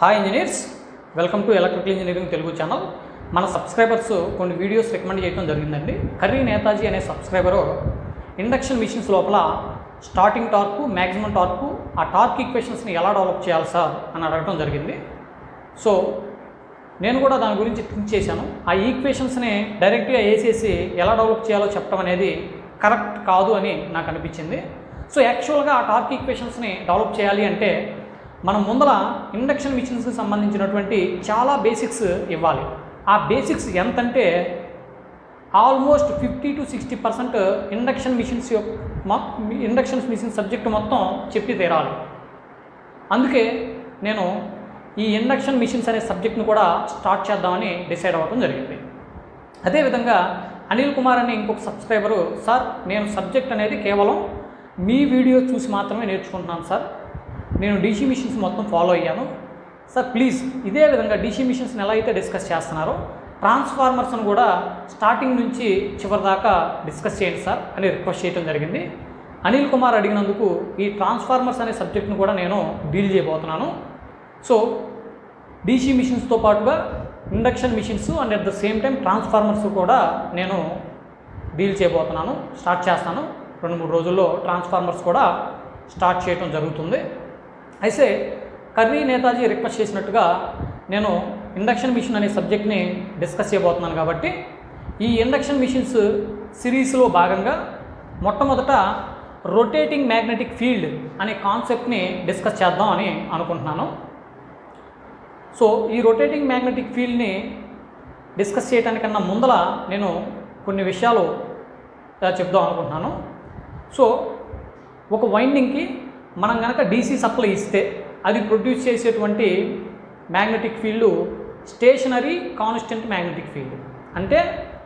hi engineers welcome to electrical engineering Telugu channel మన subscribers కొన్ని videos recommend చేయడం జరిగిందండి కర్రీ నేతాజీ అనే సబ్స్క్రైబరు ఇండక్షన్ మిషన్స్ లోపల స్టార్టింగ్ టార్కు మ్యాక్సిమం టార్కు ఆ టార్క్ ఈక్వేషన్స్ని ఎలా డెవలప్ చేయాలి సార్ అని అడగడం జరిగింది సో నేను కూడా దాని గురించి థింక్ చేశాను ఆ ఈక్వేషన్స్ని డైరెక్ట్గా వేసేసి ఎలా డెవలప్ చేయాలో చెప్పడం అనేది కరెక్ట్ కాదు అని నాకు అనిపించింది సో యాక్చువల్గా ఆ టార్క్ ఈక్వేషన్స్ని డెవలప్ చేయాలి అంటే మనం ముందర ఇండక్షన్ మిషన్స్కి సంబంధించినటువంటి చాలా బేసిక్స్ ఇవ్వాలి ఆ బేసిక్స్ ఎంతంటే almost fifty to sixty percent induction machines యొక్క ఇండక్షన్ మిషన్ సబ్జెక్ట్ మొత్తం చెప్పి తీరాలి అందుకే నేను ఈ ఇండక్షన్ మిషన్స్ అనే సబ్జెక్ట్ను కూడా స్టార్ట్ చేద్దామని డిసైడ్ అవ్వడం జరిగింది అదేవిధంగా అనిల్ కుమార్ అనే ఇంకొక సబ్స్క్రైబరు సార్ నేను సబ్జెక్ట్ అనేది కేవలం మీ వీడియో చూసి మాత్రమే నేర్చుకుంటున్నాను సార్ నేను డీసీ మిషన్స్ మొత్తం ఫాలో అయ్యాను సార్ ప్లీజ్ ఇదే విధంగా డీసీ మిషన్స్ని ఎలా అయితే డిస్కస్ చేస్తున్నారో ట్రాన్స్ఫార్మర్స్ను కూడా స్టార్టింగ్ నుంచి చివరి దాకా డిస్కస్ చేయండి సార్ అని రిక్వెస్ట్ చేయడం జరిగింది అనిల్ కుమార్ అడిగినందుకు ఈ ట్రాన్స్ఫార్మర్స్ అనే సబ్జెక్ట్ను కూడా నేను డీల్ చేయబోతున్నాను సో డీసీ మిషన్స్తో పాటుగా induction machines and at the same time transformers కూడా నేను డీల్ చేయబోతున్నాను స్టార్ట్ చేస్తాను రెండు మూడు రోజుల్లో ట్రాన్స్ఫార్మర్స్ కూడా స్టార్ట్ చేయడం జరుగుతుంది అయితే కర్రీ నేతాజీ రిక్వెస్ట్ చేసినట్టుగా నేను ఇండక్షన్ మిషన్ అనే సబ్జెక్ట్ని డిస్కస్ చేయబోతున్నాను కాబట్టి ఈ ఇండక్షన్ మిషన్స్ సిరీస్లో భాగంగా మొట్టమొదట రొటేటింగ్ మ్యాగ్నెటిక్ ఫీల్డ్ అనే కాన్సెప్ట్ని డిస్కస్ చేద్దాం అని అనుకుంటున్నాను సో ఈ రొటేటింగ్ మ్యాగ్నెటిక్ ఫీల్డ్ని డిస్కస్ చేయడానికన్నా ముందల నేను కొన్ని విషయాలు ఆ, చెప్దాం అనుకుంటున్నాను సో ఒక వైండింగ్కి మనం కనుక డీసీ సప్లై ఇస్తే అది ప్రొడ్యూస్ చేసేటువంటి magnetic field stationary constant magnetic field అంటే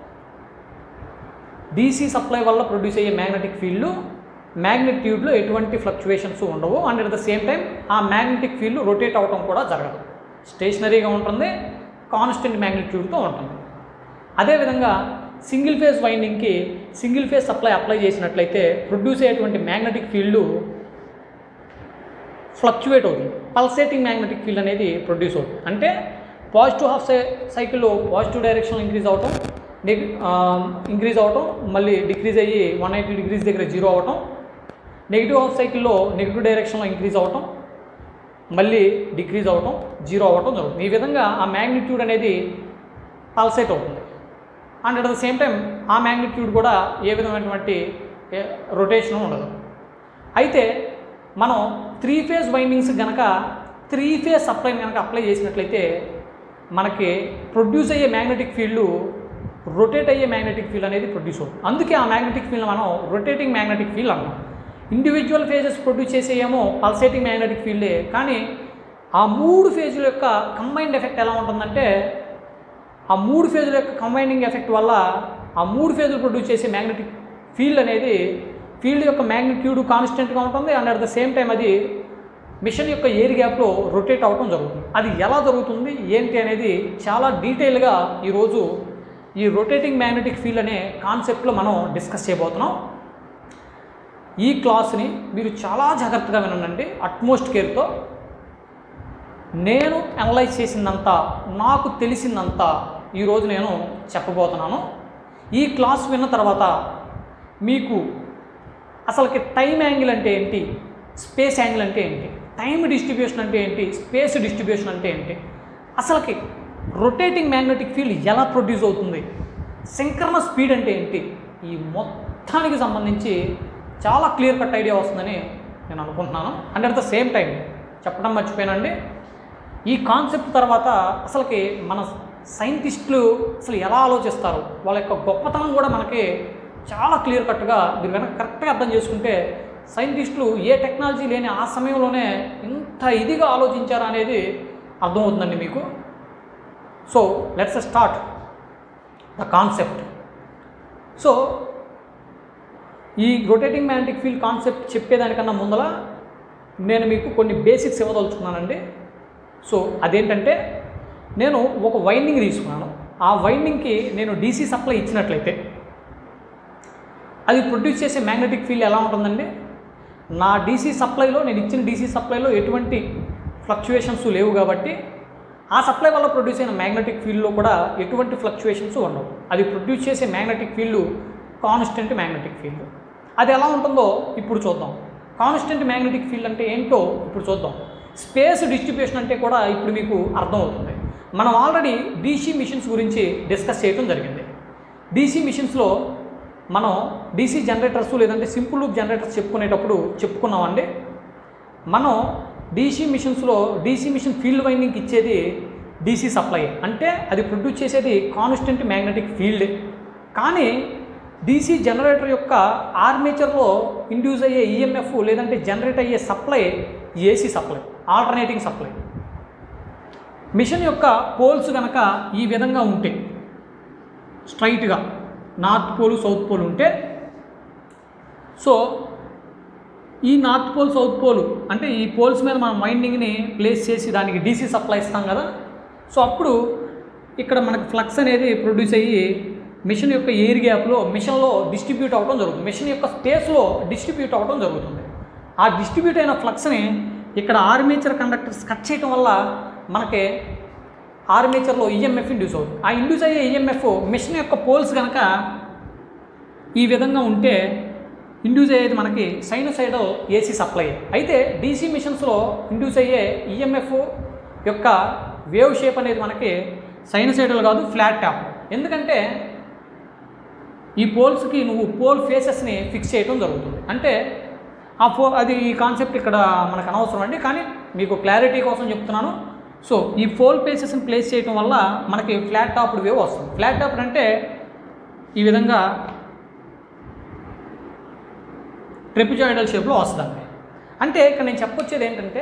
డీసీ సప్లై వల్ల ప్రొడ్యూస్ అయ్యే మ్యాగ్నెటిక్ ఫీల్డ్ మ్యాగ్నెట్యూడ్లో ఎటువంటి ఫ్లక్చువేషన్స్ ఉండవు and at the same time ఆ మ్యాగ్నెటిక్ ఫీల్డ్ రొటేట్ అవడం కూడా జరగదు స్టేషనరీగా ఉంటుంది కాన్స్టెంట్ మ్యాగ్నిట్యూడ్తో ఉంటుంది అదేవిధంగా సింగిల్ ఫేజ్ వైండింగ్కి సింగిల్ ఫేజ్ సప్లై అప్లై చేసినట్లయితే ప్రొడ్యూస్ అయ్యేటువంటి మ్యాగ్నెటిక్ ఫీల్డ్ ఫ్లక్చువేట్ అవుతుంది పల్సేటింగ్ మ్యాగ్నెటిక్ ఫీల్డ్ అనేది ప్రొడ్యూస్ అవుతుంది అంటే పాజిటివ్ హాఫ్ సై సైకిల్లో పాజిటివ్ డైరెక్షన్లో ఇంక్రీజ్ అవటం నెగ్ ఇంక్రీజ్ అవటం మళ్ళీ డిక్రీజ్ అయ్యి వన్ ఎయిటీ డిగ్రీస్ దగ్గర జీరో అవటం నెగిటివ్ హాఫ్ సైకిల్లో నెగిటివ్ డైరెక్షన్లో ఇంక్రీజ్ అవటం మళ్ళీ డిక్రీజ్ అవటం జీరో అవటం జరుగుతుంది ఈ విధంగా ఆ మ్యాగ్నిట్యూడ్ అనేది పల్సేట్ అవుతుంది and at the same time ఆ మ్యాగ్నిట్యూడ్ కూడా ఏ విధమైనటువంటి రొటేషన్ ఉండదు అయితే మనం త్రీ ఫేజ్ వైండింగ్స్ కనుక త్రీ ఫేజ్ సప్లైని కనుక అప్లై చేసినట్లయితే మనకి ప్రొడ్యూస్ అయ్యే మ్యాగ్నెటిక్ ఫీల్డ్ రొటేట్ అయ్యే మ్యాగ్నెటిక్ ఫీల్డ్ అనేది ప్రొడ్యూస్ అవుతుంది అందుకే ఆ మ్యాగ్నెటిక్ ఫీల్డ్ మనం రొటేటింగ్ మ్యాగ్నెటిక్ ఫీల్డ్ అంటాం ఇండివిజువల్ ఫేజెస్ ప్రొడ్యూస్ చేసేయేమో పల్సేటింగ్ మ్యాగ్నెటిక్ ఫీల్డే కానీ ఆ మూడు ఫేజుల యొక్క కంబైన్డ్ ఎఫెక్ట్ ఎలా ఉంటుందంటే ఆ మూడు ఫేజుల యొక్క కంబైనింగ్ ఎఫెక్ట్ వల్ల ఆ మూడు ఫేజులు ప్రొడ్యూస్ చేసే మ్యాగ్నెటిక్ ఫీల్డ్ అనేది ఫీల్డ్ యొక్క మ్యాగ్నిట్యూడ్ కాన్స్టెంట్గా ఉంటుంది and at the same time అది మిషన్ యొక్క ఎయిర్ గ్యాప్లో రొటేట్ అవ్వడం జరుగుతుంది అది ఎలా జరుగుతుంది ఏంటి అనేది చాలా డీటెయిల్గా ఈరోజు ఈ రొటేటింగ్ మ్యాగ్నెటిక్ ఫీల్డ్ అనే కాన్సెప్ట్లో మనం డిస్కస్ చేయబోతున్నాం ఈ క్లాస్ని మీరు చాలా జాగ్రత్తగా వినండి అట్మోస్ట్ కేర్తో నేను అనలైజ్ చేసిందంతా నాకు తెలిసిందంతా ఈరోజు నేను చెప్పబోతున్నాను ఈ క్లాస్ విన్న తర్వాత మీకు అసలుకి టైం యాంగిల్ అంటే ఏంటి స్పేస్ యాంగిల్ అంటే ఏంటి టైం డిస్ట్రిబ్యూషన్ అంటే ఏంటి స్పేస్ డిస్ట్రిబ్యూషన్ అంటే ఏంటి అసలుకి రొటేటింగ్ మ్యాగ్నెటిక్ ఫీల్డ్ ఎలా ప్రొడ్యూస్ అవుతుంది సింక్రనస్ స్పీడ్ అంటే ఏంటి ఈ మొత్తానికి సంబంధించి చాలా క్లియర్ కట్ ఐడియా వస్తుందని నేను అనుకుంటున్నాను and at the same time చెప్పడం మర్చిపోయానండి ఈ కాన్సెప్ట్ తర్వాత అసలుకి మన సైంటిస్టులు అసలు ఎలా ఆలోచిస్తారు వాళ్ళ యొక్క గొప్పతనం కూడా మనకి చాలా క్లియర్ కట్గా మీరు కనుక కరెక్ట్గా అర్థం చేసుకుంటే సైంటిస్టులు ఏ టెక్నాలజీ లేని ఆ సమయంలోనే ఇంత ఇదిగా ఆలోచించారు అనేది అర్థమవుతుందండి మీకు so let's start the concept so ఈ రొటేటింగ్ మ్యాగ్నెటిక్ ఫీల్డ్ కాన్సెప్ట్ చెప్పేదానికన్నా ముందల నేను మీకు కొన్ని బేసిక్స్ ఇవ్వదలుచుకున్నానండి సో అదేంటంటే నేను ఒక వైండింగ్ తీసుకున్నాను ఆ వైండింగ్కి నేను డీసీ సప్లై ఇచ్చినట్లయితే అది ప్రొడ్యూస్ చేసే మ్యాగ్నెటిక్ ఫీల్డ్ ఎలా ఉంటుందండి నా డీసీ సప్లైలో నేను ఇచ్చిన డీసీ సప్లైలో ఎటువంటి ఫ్లక్చుయేషన్స్ లేవు కాబట్టి ఆ సప్లై వల్ల ప్రొడ్యూస్ అయిన మ్యాగ్నెటిక్ ఫీల్డ్లో కూడా ఎటువంటి ఫ్లక్చుయేషన్స్ ఉండవు అది ప్రొడ్యూస్ చేసే magnetic field constant magnetic field అది ఎలా ఉంటుందో ఇప్పుడు చూద్దాం కాన్స్టెంట్ మ్యాగ్నెటిక్ ఫీల్డ్ అంటే ఏంటో ఇప్పుడు చూద్దాం స్పేస్ డిస్ట్రిబ్యూషన్ అంటే కూడా ఇప్పుడు మీకు అర్థమవుతుంది మనం ఆల్రెడీ డీసీ మిషన్స్ గురించి డిస్కస్ చేయడం జరిగింది డీసీ మిషన్స్లో మనం డీసీ జనరేటర్స్ లేదంటే సింపుల్ లూప్ జనరేటర్స్ చెప్పుకునేటప్పుడు చెప్పుకున్నామండి మనం డీసీ మిషన్స్లో డీసీ మిషన్ ఫీల్డ్ వైండింగ్కి ఇచ్చేది డీసీ సప్లై అంటే అది ప్రొడ్యూస్ చేసేది కాన్స్టెంట్ మ్యాగ్నెటిక్ ఫీల్డ్ కానీ డీసీ జనరేటర్ యొక్క ఆర్మేచర్లో ఇండ్యూస్ అయ్యే ఈఎంఎఫ్ లేదంటే జనరేట్ అయ్యే supply AC supply alternating supply machine యొక్క పోల్స్ కనుక ఈ విధంగా ఉంటే స్ట్రైట్గా నార్త్ పోల్ సౌత్ పోల్ ఉంటే సో ఈ నార్త్ పోల్ సౌత్ పోల్ అంటే ఈ పోల్స్ మీద మనం వైండింగ్ని ప్లేస్ చేసి దానికి డీసీ సప్లై ఇస్తాం కదా సో అప్పుడు ఇక్కడ మనకు ఫ్లక్స్ అనేది ప్రొడ్యూస్ అయ్యి మిషన్ యొక్క ఎయిర్ గ్యాప్లో మిషన్లో డిస్ట్రిబ్యూట్ అవ్వడం జరుగుతుంది మిషన్ యొక్క స్పేస్లో డిస్ట్రిబ్యూట్ అవ్వడం జరుగుతుంది ఆ డిస్ట్రిబ్యూట్ అయిన ఫ్లక్స్ని ఇక్కడ ఆర్మేచర్ కండక్టర్స్ కట్ చేయడం వల్ల మనకి ఆర్మేచర్లో ఈఎంఎఫ్ ఇండ్యూస్ అవుతుంది ఆ ఇండ్యూస్ అయ్యే ఈఎంఎఫ్ మిషన్ యొక్క పోల్స్ కనుక ఈ విధంగా ఉంటే ఇండ్యూస్ అయ్యేది మనకి సైనోసైడల్ ఏసీ సప్లై అయితే డీసీ మిషన్స్లో ఇండ్యూస్ అయ్యే ఈఎంఎఫ్ యొక్క వేవ్ షేప్ అనేది మనకి సైనోసైడల్ కాదు ఫ్లాట్ ట్యాప్ ఎందుకంటే ఈ పోల్స్కి నువ్వు పోల్ ఫేసెస్ని ఫిక్స్ చేయడం జరుగుతుంది అంటే ఆ ఫో అది ఈ కాన్సెప్ట్ ఇక్కడ మనకు అనవసరం అండి కానీ మీకు క్లారిటీ కోసం చెప్తున్నాను సో ఈ పోల్ ఫేసెస్ని ప్లేస్ చేయడం వల్ల మనకి ఫ్లాట్ టాప్డ్ వేవ్ వస్తుంది ఫ్లాట్ టాప్డ్ అంటే ఈ విధంగా ట్రెపిజాయిడల్ షేప్లో వస్తుంది అంటే ఇక్కడ నేను చెప్పొచ్చేది ఏంటంటే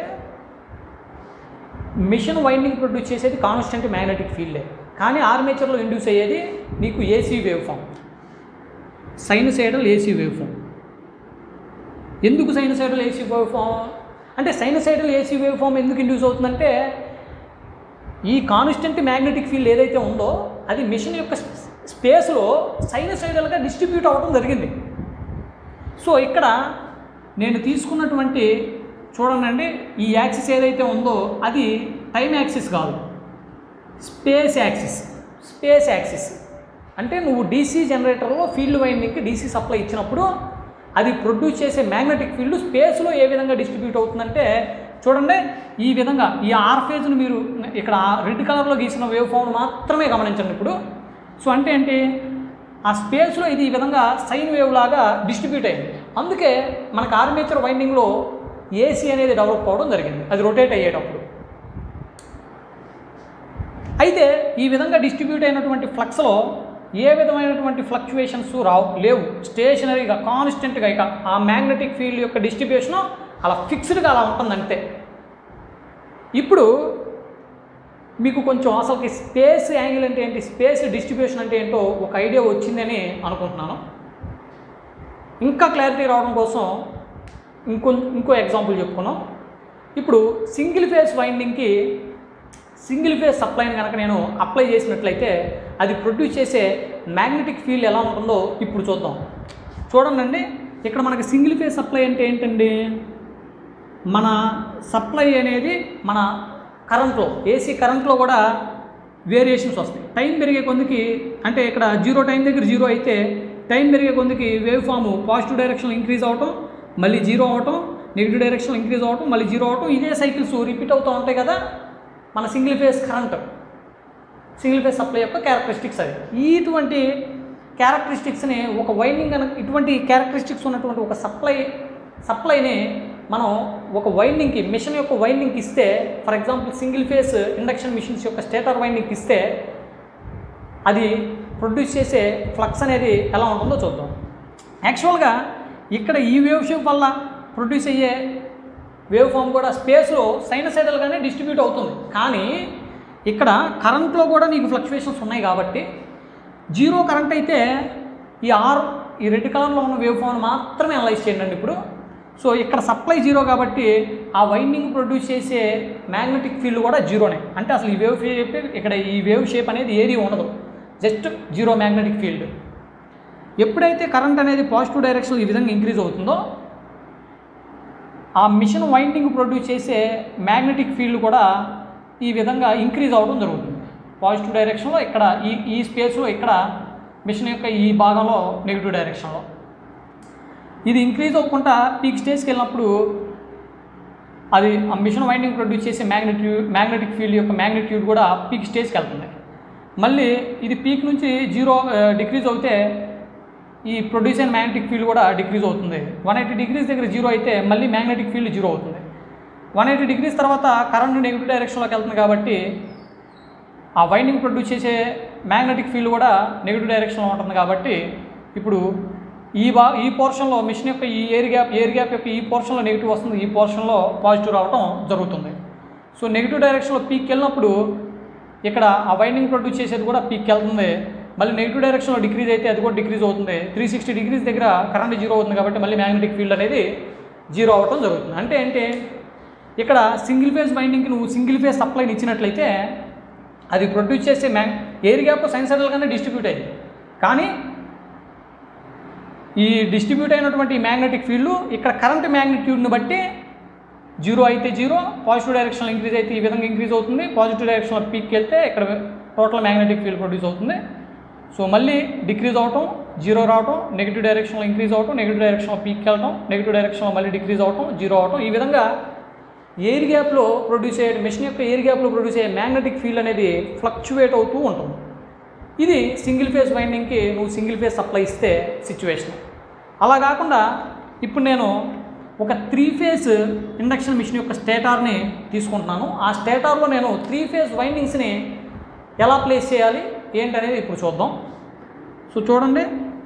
మిషన్ వైండింగ్ ప్రొడ్యూస్ చేసేది కాన్స్టెంట్ మ్యాగ్నెటిక్ ఫీల్డే కానీ ఆర్మేచర్లో ఇండ్యూస్ అయ్యేది నీకు AC waveform sinusoidal AC waveform ఎందుకు సైనసైడల్ ఏసీ వేవ్ ఫామ్ అంటే సైనసైడల్ ఏసీ వేవ్ ఫామ్ ఎందుకు ఇండ్యూస్ అవుతుందంటే ఈ కాన్స్టెంట్ మ్యాగ్నెటిక్ ఫీల్డ్ ఏదైతే ఉందో అది మిషన్ యొక్క స్పేస్లో సైనసైడల్గా డిస్ట్రిబ్యూట్ అవ్వడం జరిగింది సో ఇక్కడ నేను తీసుకున్నటువంటి చూడండి ఈ యాక్సిస్ ఏదైతే ఉందో అది టైం యాక్సిస్ కాదు స్పేస్ యాక్సిస్ స్పేస్ యాక్సిస్ అంటే నువ్వు డీసీ జనరేటర్లో ఫీల్డ్ వైండింగ్కి డీసీ సప్లై ఇచ్చినప్పుడు అది ప్రొడ్యూస్ చేసే మ్యాగ్నెటిక్ ఫీల్డ్ స్పేస్లో ఏ విధంగా డిస్ట్రిబ్యూట్ అవుతుందంటే చూడండి ఈ విధంగా ఈ ఆర్ ఫేజ్ను మీరు ఇక్కడ రెడ్ కలర్లో గీసిన వేవ్ ఫామ్ మాత్రమే గమనించండి ఇప్పుడు సో అంటే ఏంటి ఆ స్పేస్లో ఇది ఈ విధంగా సైన్ వేవ్ లాగా డిస్ట్రిబ్యూట్ అయింది అందుకే మనకు ఆర్మేచర్ వైండింగ్లో ఏసీ అనేది డెవలప్ అవ్వడం జరిగింది అది రొటేట్ అయ్యేటప్పుడు అయితే ఈ విధంగా డిస్ట్రిబ్యూట్ అయినటువంటి ఫ్లక్స్లో ఏ విధమైనటువంటి ఫ్లక్చువేషన్స్ రావు లేవు స్టేషనరీగా కాన్స్టెంట్గా ఇక ఆ మ్యాగ్నెటిక్ ఫీల్డ్ యొక్క డిస్ట్రిబ్యూషను అలా ఫిక్స్డ్గా అలా ఉంటుంది అంతే ఇప్పుడు మీకు కొంచెం అసలుకి స్పేస్ యాంగిల్ అంటే ఏంటి స్పేస్ డిస్ట్రిబ్యూషన్ అంటే ఏంటో ఒక ఐడియా వచ్చిందని అనుకుంటున్నాను ఇంకా క్లారిటీ రావడం కోసం ఇంకో ఇంకో ఎగ్జాంపుల్ చెప్పుకున్నాం ఇప్పుడు సింగిల్ ఫేస్ వైండింగ్కి సింగిల్ ఫేస్ సప్లైని కనుక నేను అప్లై చేసినట్లయితే అది ప్రొడ్యూస్ చేసే మ్యాగ్నెటిక్ ఫీల్డ్ ఎలా ఉంటుందో ఇప్పుడు చూద్దాం చూడండి ఇక్కడ మనకి సింగిల్ ఫేస్ సప్లై అంటే ఏంటండి మన సప్లై అనేది మన కరెంట్లో ఏసీ కరెంట్లో కూడా వేరియేషన్స్ వస్తాయి టైం పెరిగే కొందికి అంటే ఇక్కడ జీరో టైం దగ్గర జీరో అయితే టైం పెరిగే కొందికి వేవ్ ఫామ్ పాజిటివ్ డైరెక్షన్లో ఇంక్రీజ్ అవటం మళ్ళీ జీరో అవటం నెగిటివ్ డైరెక్షన్లో ఇంక్రీజ్ అవటం మళ్ళీ జీరో అవటం ఇదే సైకిల్స్ రిపీట్ అవుతూ ఉంటాయి కదా మన single phase current single phase supply యొక్క క్యారెక్టరిస్టిక్స్ అది ఇటువంటి క్యారెక్టరిస్టిక్స్ని ఒక వైండింగ్ కనుక ఇటువంటి క్యారెక్టరిస్టిక్స్ ఉన్నటువంటి ఒక సప్లై సప్లైని మనం ఒక వైండింగ్కి మిషన్ యొక్క వైండింగ్కి ఇస్తే for example single phase induction machines యొక్క స్టేటర్ వైండింగ్కి ఇస్తే అది ప్రొడ్యూస్ చేసే ఫ్లక్స్ అనేది ఎలా ఉంటుందో చూద్దాం యాక్చువల్గా ఇక్కడ ఈ వేవ్ షేప్ వల్ల ప్రొడ్యూస్ అయ్యే వేవ్ ఫామ్ కూడా స్పేస్లో సైనసైడల్గానే డిస్ట్రిబ్యూట్ అవుతుంది కానీ ఇక్కడ కరెంట్లో కూడా నీకు ఫ్లక్చువేషన్స్ ఉన్నాయి కాబట్టి జీరో కరెంట్ అయితే ఈ ఆర్ ఈ రెడ్ కలర్లో ఉన్న వేవ్ ఫామ్ మాత్రమే అనలైజ్ చేయండి ఇప్పుడు సో ఇక్కడ సప్లై జీరో కాబట్టి ఆ వైండింగ్ ప్రొడ్యూస్ చేసే మ్యాగ్నెటిక్ ఫీల్డ్ కూడా జీరోనే అంటే అసలు ఈ వేవ్ షేప్ ఇక్కడ ఈ వేవ్ షేప్ అనేది ఏది ఉండదు జస్ట్ జీరో మ్యాగ్నెటిక్ ఫీల్డ్ ఎప్పుడైతే కరెంట్ అనేది పాజిటివ్ డైరెక్షన్ ఈ విధంగా ఇంక్రీజ్ అవుతుందో ఆ మిషన్ వైండింగ్ ప్రొడ్యూస్ చేసే మ్యాగ్నెటిక్ ఫీల్డ్ కూడా ఈ విధంగా ఇంక్రీజ్ అవ్వడం జరుగుతుంది పాజిటివ్ డైరెక్షన్లో ఇక్కడ ఈ ఈ స్పేస్లో ఇక్కడ మిషన్ యొక్క ఈ భాగంలో నెగిటివ్ డైరెక్షన్లో ఇది ఇంక్రీజ్ అవ్వకుండా పీక్ స్టేజ్కి వెళ్ళినప్పుడు అది ఆ మిషన్ వైండింగ్ ప్రొడ్యూస్ చేసే మ్యాగ్నెట్యూడ్ మ్యాగ్నెటిక్ ఫీల్డ్ యొక్క మ్యాగ్నెట్యూడ్ కూడా పీక్ స్టేజ్కి వెళ్తుంది మళ్ళీ ఇది పీక్ నుంచి జీరో డిక్రీజ్ అవుతే ఈ ప్రొడ్యూస్ అయిన మ్యాగ్నెటిక్ ఫీల్డ్ కూడా డిక్రీజ్ అవుతుంది వన్ ఎయిటీ డిగ్రీస్ దగ్గర జీరో అయితే మళ్ళీ మ్యాగ్నెటిక్ ఫీల్డ్ జీరో అవుతుంది వన్ ఎయిటీ డిగ్రీస్ తర్వాత కరెంట్ నెగిటివ్ డైరెక్షన్లోకి వెళ్తుంది కాబట్టి ఆ వైండింగ్ ప్రొడ్యూస్ చేసే మ్యాగ్నెటిక్ ఫీల్డ్ కూడా నెగిటివ్ డైరెక్షన్లో ఉంటుంది కాబట్టి ఇప్పుడు ఈ బా ఈ పోర్షన్లో మిషన్ యొక్క ఈ ఎయిర్ గ్యాప్ ఎయిర్ గ్యాప్ యొక్క ఈ పోర్షన్లో నెగిటివ్ వస్తుంది ఈ పోర్షన్లో పాజిటివ్ రావడం జరుగుతుంది సో నెగిటివ్ డైరెక్షన్లో పీక్ వెళ్ళినప్పుడు ఇక్కడ ఆ వైండింగ్ ప్రొడ్యూస్ చేసేది కూడా పీక్ వెళ్తుంది మళ్ళీ నెగిటివ్ డైరెక్షన్లో డిక్రీజ్ అయితే అది కూడా డిక్రీజ్ అవుతుంది త్రీ సిక్స్టీ డిగ్రీస్ దగ్గర కరెంట్ జీరో అవుతుంది కాబట్టి మళ్ళీ మ్యాగ్నెటిక్ ఫీల్డ్ అనేది జీరో అవ్వడం జరుగుతుంది అంటే ఏంటి ఇక్కడ సింగిల్ ఫేజ్ వైండింగ్కి నువ్వు సింగిల్ ఫేజ్ సప్లైని ఇచ్చినట్లయితే అది ప్రొడ్యూస్ చేసే మ్యా ఎయిర్ గ్యాప్ సైన్సైడల్గానే డిస్ట్రిబ్యూట్ అయింది కానీ ఈ డిస్ట్రిబ్యూట్ అయినటువంటి మ్యాగ్నెటిక్ ఫీల్డ్ ఇక్కడ కరెంట్ మ్యాగ్నిట్యూడ్ని బట్టి జీరో అయితే జీరో పాజిటివ్ డైరెక్షన్లో ఇంక్రీజ్ అయితే ఈ విధంగా ఇంక్రీజ్ అవుతుంది పాజిటివ్ డైరెక్షన్లో పీక్కి వెళ్తే ఇక్కడ టోటల్ మ్యాగ్నెటిక్ ఫీల్డ్ ప్రొడ్యూస్ అవుతుంది సో మళ్ళీ డిక్రీజ్ అవటం జీరో రావటం నెగిటివ్ డైరెక్షన్లో ఇంక్రీజ్ అవటం నెగిటివ్ డైరెక్షన్లో పీక్కి వెళ్ళటం నెగిటివ్ డైరెక్షన్లో మళ్ళీ డిక్రీజ్ అవటం జీరో అవటం ఈ విధంగా ఎయిర్ గ్యాప్లో ప్రొడ్యూస్ అయ్యే మిషన్ యొక్క ఎయిర్ గ్యాప్లో ప్రొడ్యూస్ అయ్యే మ్యాగ్నెటిక్ ఫీల్డ్ అనేది ఫ్లక్చువేట్ అవుతూ ఉంటుంది ఇది సింగిల్ ఫేజ్ వైండింగ్కి నువ్వు సింగిల్ ఫేజ్ సప్లై ఇస్తే సిచ్యువేషన్ అలా కాకుండా ఇప్పుడు నేను ఒక త్రీ ఫేజ్ ఇండక్షన్ మిషన్ యొక్క స్టేటార్ని తీసుకుంటున్నాను ఆ స్టేటార్లో నేను త్రీ ఫేజ్ వైండింగ్స్ని ఎలా ప్లేస్ చేయాలి ఏంటనేది ఇప్పుడు చూద్దాం సో చూడండి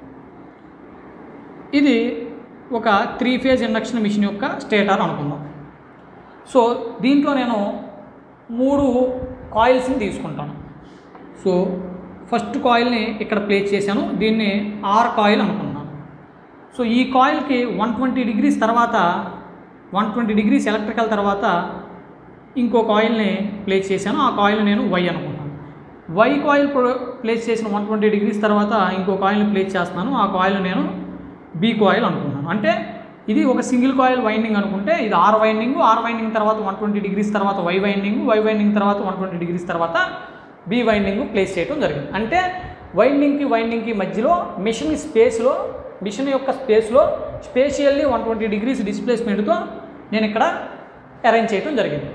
ఇది ఒక త్రీ ఫేజ్ ఇండక్షన్ మిషన్ యొక్క స్టేటార్ అనుకుందాం సో దీంట్లో నేను మూడు కాయిల్స్ని తీసుకుంటాను సో ఫస్ట్ కాయిల్ని ఇక్కడ ప్లేస్ చేశాను దీన్ని ఆర్ కాయిల్ అనుకున్నాను సో ఈ కాయిల్కి వన్ ట్వంటీ డిగ్రీస్ తర్వాత వన్ ట్వంటీ డిగ్రీస్ ఎలక్ట్రికల్ తర్వాత ఇంకో కాయిల్ని ప్లేస్ చేశాను ఆ కాయిల్ నేను వై అనుకున్నాను వై కాయిల్ ప్లేస్ చేసిన వన్ ట్వంటీ డిగ్రీస్ తర్వాత ఇంకో కాయిల్ని ప్లేస్ చేస్తున్నాను ఆ కాయిల్ నేను బి కాయిల్ అనుకున్నాను అంటే ఇది ఒక సింగిల్ కాయిల్ వైండింగ్ అనుకుంటే ఇది ఆర్ వైండింగ్ ఆర్ వైండింగ్ తర్వాత వన్ ట్వంటీ డిగ్రీస్ తర్వాత వై వైండింగ్ వై వైండింగ్ తర్వాత వన్ ట్వంటీ డిగ్రీస్ తర్వాత బి వైండింగ్ ప్లేస్ చేయడం జరిగింది అంటే వైండింగ్కి వైండింగ్కి మధ్యలో మిషన్ స్పేస్లో మిషన్ యొక్క స్పేస్లో స్పేషియల్లీ వన్ ట్వంటీ డిగ్రీస్ డిస్ప్లేస్మెంట్తో నేను ఇక్కడ అరేంజ్ చేయడం జరిగింది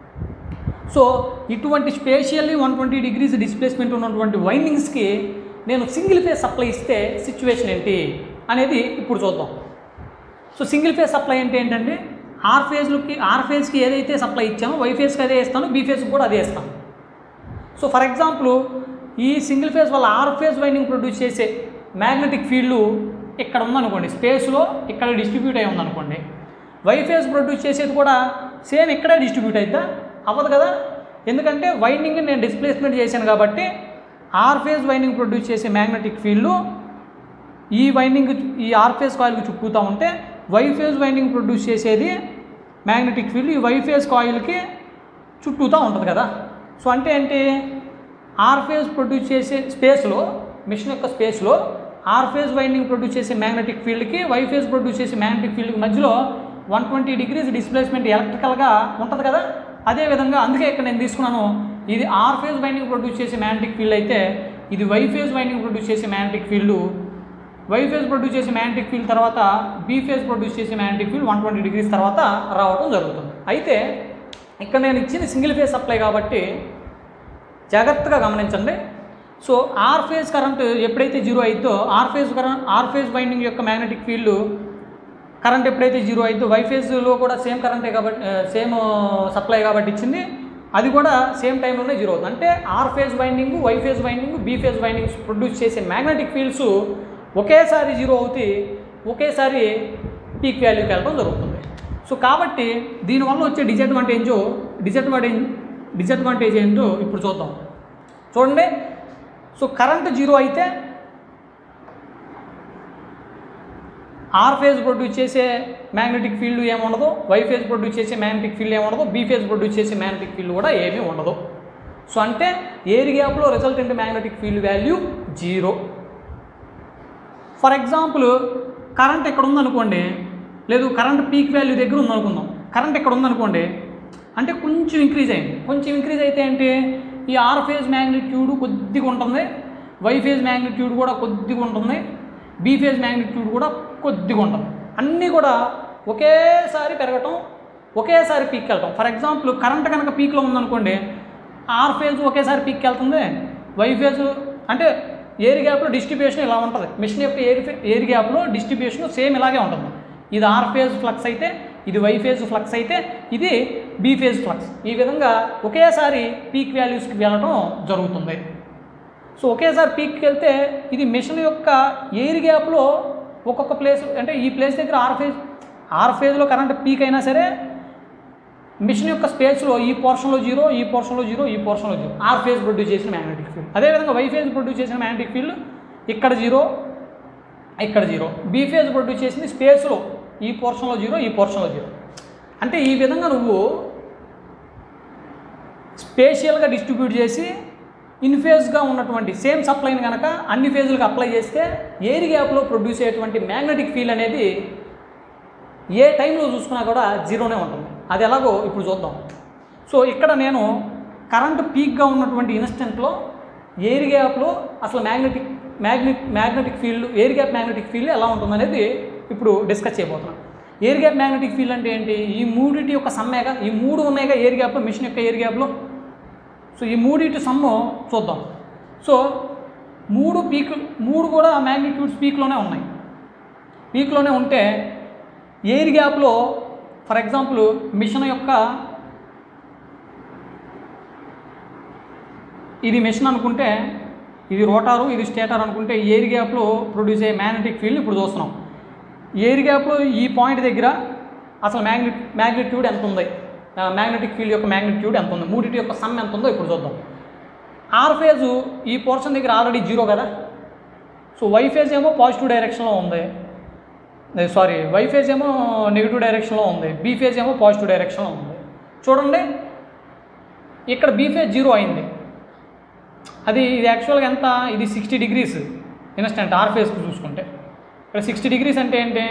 సో ఇటువంటి spatially one twenty degrees displacement ఉన్నటువంటి వైండింగ్స్కి నేను సింగిల్ ఫేజ్ సప్లై ఇస్తే సిచ్యువేషన్ ఏంటి అనేది ఇప్పుడు చూద్దాం సో సింగిల్ ఫేజ్ సప్లై అంటే ఏంటంటే ఆర్ ఫేజ్లకి ఆర్ ఫేజ్కి ఏదైతే సప్లై ఇచ్చామో వై ఫేజ్కి అదే ఇస్తాను బీ ఫేజ్కి కూడా అదే ఇస్తాను సో ఫర్ ఎగ్జాంపుల్ ఈ సింగిల్ ఫేజ్ వల్ల ఆర్ ఫేజ్ వైండింగ్ ప్రొడ్యూస్ చేసే మ్యాగ్నెటిక్ ఫీల్డ్ ఇక్కడ ఉందనుకోండి స్పేస్లో ఇక్కడ డిస్ట్రిబ్యూట్ అయి ఉందనుకోండి వై ఫేజ్ ప్రొడ్యూస్ చేసేది కూడా సేమ్ ఇక్కడే డిస్ట్రిబ్యూట్ అవుతా అవ్వదు కదా ఎందుకంటే వైండింగ్ నేను డిస్ప్లేస్మెంట్ చేశాను కాబట్టి ఆర్ ఫేజ్ వైండింగ్ ప్రొడ్యూస్ చేసే మ్యాగ్నెటిక్ ఫీల్డ్ ఈ వైండింగ్ ఈ ఆర్ ఫేజ్ కాయిల్కి చుట్టుతూ ఉంటే వై ఫేజ్ వైండింగ్ ప్రొడ్యూస్ చేసేది మ్యాగ్నెటిక్ ఫీల్డ్ ఈ వై ఫేజ్ కాయిల్కి చుట్టూతూ ఉంటుంది కదా సో అంటే ఏంటి ఆర్ ఫేజ్ ప్రొడ్యూస్ చేసే స్పేస్లో మిషన్ యొక్క స్పేస్లో ఆర్ ఫేజ్ వైండింగ్ ప్రొడ్యూస్ చేసే మ్యాగ్నెటిక్ ఫీల్డ్కి వై ఫేజ్ ప్రొడ్యూస్ చేసే మ్యాగ్నెటిక్ ఫీల్డ్కి మధ్యలో వన్ ట్వంటీ డిగ్రీస్ డిస్ప్లేస్మెంట్ ఎలక్ట్రికల్గా ఉంటుంది కదా అదేవిధంగా అందుకే ఇక్కడ నేను తీసుకున్నాను ఇది ఆర్ ఫేజ్ వైండింగ్ ప్రొడ్యూస్ చేసే మ్యాగ్నెటిక్ ఫీల్డ్ అయితే ఇది వై ఫేజ్ వైండింగ్ ప్రొడ్యూస్ చేసే magnetic field Y phase produce చేసే మ్యాగ్నెటిక్ ఫీల్డ్ తర్వాత బీ ఫేజ్ ప్రొడ్యూస్ చేసే magnetic field one twenty degrees తర్వాత రావడం జరుగుతుంది అయితే ఇక్కడ నేను ఇచ్చింది సింగిల్ ఫేజ్ సప్లై కాబట్టి జాగ్రత్తగా గమనించండి సో ఆర్ ఫేజ్ కరెంట్ ఎప్పుడైతే జీరో అయిద్దో R phase current R phase winding యొక్క మ్యాగ్నెటిక్ ఫీల్డ్ కరెంట్ ఎప్పుడైతే జీరో అయిద్దో వై ఫేజ్లో కూడా సేమ్ కరెంటే కాబట్టి సేమ్ సప్లై కాబట్టి ఇచ్చింది అది కూడా సేమ్ టైంలోనే జీరో అవుతుంది అంటే R phase winding Y phase winding B phase windings produce చేసే మ్యాగ్నెటిక్ ఫీల్డ్స్ ఒకేసారి జీరో అవుతే ఒకేసారి పీక్ వాల్యూకి వెళ్ళడం జరుగుతుంది సో కాబట్టి దీనివల్ల వచ్చే డిసడ్వాంటేజ్ డిసడ్వాంటేజ్ డిసడ్వాంటేజ్ ఏంటో ఇప్పుడు చూద్దాం చూడండి సో కరెంట్ జీరో అయితే ఆర్ ఫేజ్ ప్రొడ్యూస్ చేసే మ్యాగ్నెటిక్ ఫీల్డ్ ఏముండదు వై ఫేజ్ ప్రొడ్యూస్ చేసే మ్యాగ్నెటిక్ ఫీల్డ్ ఏముండదు బీ ఫేజ్ ప్రొడ్యూస్ చేసే మ్యాగ్నెటిక్ ఫీల్డ్ కూడా ఏమీ ఉండదు సో అంటే ఎయిర్ గ్యాప్లో resultant magnetic field value zero for example current ఎక్కడ ఉందనుకోండి లేదు కరెంట్ పీక్ వాల్యూ దగ్గర ఉందనుకుందాం కరెంట్ ఇక్కడ ఉందనుకోండి అంటే కొంచెం ఇంక్రీజ్ అయింది కొంచెం ఇంక్రీజ్ అయితే ఏంటి ఈ ఆర్ ఫేజ్ మ్యాగ్నిట్యూడ్ కొద్దిగా ఉంటుంది వై ఫేజ్ మ్యాగ్నిట్యూడ్ కూడా కొద్దిగా ఉంటుంది బీ ఫేజ్ మ్యాగ్నిట్యూడ్ కూడా కొద్దిగా ఉంటుంది అన్నీ కూడా ఒకేసారి పెరగటం ఒకేసారి పీక్ వెళ్ళటం ఫర్ ఎగ్జాంపుల్ కరెంట్ కనుక పీక్లో ఉందనుకోండి ఆర్ ఫేజ్ ఒకేసారి పీక్ వెళ్తుంది వై ఫేజ్ అంటే ఎయిర్ గ్యాప్లో డిస్ట్రిబ్యూషన్ ఇలా ఉంటుంది మిషన్ యొక్క ఎయిర్ ఎయిర్ గ్యాప్లో డిస్ట్రిబ్యూషన్ సేమ్ ఇలాగే ఉంటుంది ఇది ఆర్ ఫేజ్ ఫ్లక్స్ అయితే ఇది వై ఫేజ్ ఫ్లక్స్ అయితే ఇది బీ ఫేజ్ ఫ్లక్స్ ఈ విధంగా ఒకేసారి పీక్ వాల్యూస్కి వెళ్ళడం జరుగుతుంది సో ఒకేసారి పీక్కి వెళ్తే ఇది మిషన్ యొక్క ఎయిర్ గ్యాప్లో ఒక్కొక్క ప్లేస్ అంటే ఈ ప్లేస్ దగ్గర ఆర్ ఫేజ్ ఆర్ ఫేజ్లో కరెంట్ పీక్ అయినా సరే మిషన్ యొక్క స్పేస్లో ఈ పోర్షన్లో జీరో ఈ పోర్షన్లో జీరో ఈ పోర్షన్లో జీరో ఆర్ ఫేజ్ ప్రొడ్యూస్ చేసిన మ్యాగ్నెటిక్ ఫీల్డ్ అదేవిధంగా వై ఫేజ్ ప్రొడ్యూస్ చేసిన మ్యాగ్నెటిక్ ఫీల్డ్ ఇక్కడ జీరో ఇక్కడ జీరో బీ ఫేజ్ ప్రొడ్యూస్ చేసింది స్పేస్లో ఈ పోర్షన్లో జీరో ఈ పోర్షన్లో జీరో అంటే ఈ విధంగా నువ్వు స్పేషియల్గా డిస్ట్రిబ్యూట్ చేసి ఇన్ ఫేజ్గా ఉన్నటువంటి సేమ్ సప్లైని కనుక అన్ని ఫేజులకు అప్లై చేస్తే ఎయిర్ గ్యాప్లో ప్రొడ్యూస్ అయ్యేటువంటి మ్యాగ్నెటిక్ ఫీల్డ్ అనేది ఏ టైంలో చూసుకున్నా కూడా జీరోనే ఉంటుంది అది ఎలాగో ఇప్పుడు చూద్దాం సో ఇక్కడ నేను కరెంట్ పీక్గా ఉన్నటువంటి ఇన్స్టెంట్లో ఎయిర్ గ్యాప్లో అసలు magnetic magnet magnetic field air gap magnetic field ఎలా ఉంటుందనేది ఇప్పుడు డిస్కస్ చేయబోతున్నాం ఎయిర్ గ్యాప్ మ్యాగ్నెటిక్ ఫీల్డ్ అంటే ఏంటి ఈ మూడిటి యొక్క సమ్మేగా ఈ మూడు ఉన్నాయిగా ఎయిర్ గ్యాప్లో మిషన్ యొక్క ఎయిర్ గ్యాప్లో సో ఈ మూడిటి సమ్ము చూద్దాం సో మూడు పీక్ మూడు కూడా మ్యాగ్నిట్యూడ్స్ పీక్లోనే ఉన్నాయి పీక్లోనే ఉంటే ఎయిర్ గ్యాప్లో ఫర్ ఎగ్జాంపుల్ మిషన్ యొక్క ఇది మిషన్ అనుకుంటే ఇది రోటారు ఇది స్టేటర్ అనుకుంటే ఎయిర్ గ్యాప్లో ప్రొడ్యూస్ అయ్యే మ్యాగ్నెటిక్ ఫీల్డ్ ఇప్పుడు చూస్తున్నాం ఎయిర్ గ్యాప్లో ఈ పాయింట్ దగ్గర అసలు మ్యాగ్నెట్ మ్యాగ్నిట్యూడ్ ఎంత ఉంది మ్యాగ్నెటిక్ ఫీల్డ్ యొక్క మ్యాగ్నిట్యూడ్ ఎంత ఉంది మూడింటి యొక్క సమ్ ఎంత ఉందో ఇప్పుడు చూద్దాం ఆర్ ఫేజు ఈ పోర్షన్ దగ్గర ఆల్రెడీ జీరో కదా సో వై ఫేజ్ ఏమో పాజిటివ్ డైరెక్షన్లో ఉంది సారీ వై ఫేజ్ ఏమో నెగిటివ్ డైరెక్షన్లో ఉంది బీ ఫేజ్ ఏమో పాజిటివ్ డైరెక్షన్లో ఉంది చూడండి ఇక్కడ బీ ఫేజ్ జీరో అయింది అది ఇది యాక్చువల్గా ఎంత ఇది సిక్స్టీ డిగ్రీస్ ఇన్స్టెంట్ ఆర్ ఫేజ్కి చూసుకుంటే ఇక్కడ సిక్స్టీ డిగ్రీస్ అంటే ఏంటి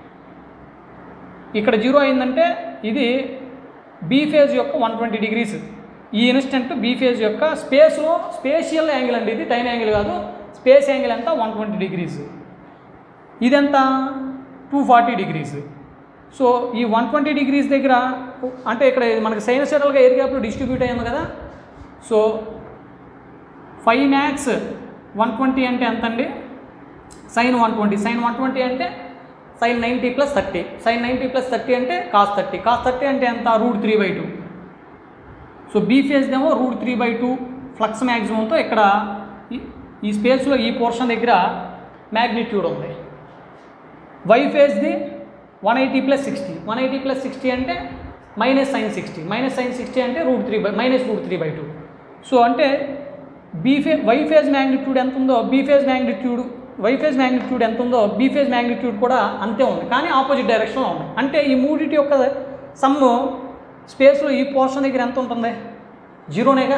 ఇక్కడ జీరో అయిందంటే ఇది బీ ఫేజ్ యొక్క వన్ ట్వంటీ డిగ్రీస్ ఈ ఇన్స్టెంట్ బీ ఫేజ్ యొక్క స్పేస్లో స్పేషియల్ యాంగిల్ అండి ఇది టైం యాంగిల్ కాదు స్పేస్ యాంగిల్ ఎంత వన్ ట్వంటీ డిగ్రీస్ ఇదెంత టూ ఫార్టీ డిగ్రీస్ సో ఈ వన్ ట్వంటీ డిగ్రీస్ దగ్గర అంటే ఇక్కడ ఇది మనకి సైనసైడల్గా ఎయిర్ గ్యాప్లో డిస్ట్రిబ్యూట్ అయ్యింది కదా so five max one twenty అంటే ఎంత అండి sine one twenty sine one twenty అంటే sine ninety plus thirty sine ninety plus thirty అంటే కాస్ థర్టీ కాస్ థర్టీ అంటే ఎంత root three by two so B ఫేజ్దేమో root three by two flux మ్యాక్సిమంతో ఇక్కడ ఈ- ఈ స్పేస్లో ఈ పోర్షన్ దగ్గర మ్యాగ్నిట్యూడ్ ఉంది వై ఫేజ్ది one eighty plus sixty one eighty plus sixty అంటే minus sine sixty minus sine sixty అంటే root three by minus root three by two so అంటే బీ ఫే వై ఫేజ్ మ్యాగ్నిట్యూడ్ ఎంత ఉందో B phase magnitude Y phase magnitude ఎంత ఉందో B phase magnitude కూడా అంతే ఉంది కానీ ఆపోజిట్ డైరెక్షన్లో ఉంది అంటే ఈ మూడిటి యొక్క సమ్ము స్పేస్లో ఈ పోర్షన్ దగ్గర ఎంత ఉంటుంది జీరోనేగా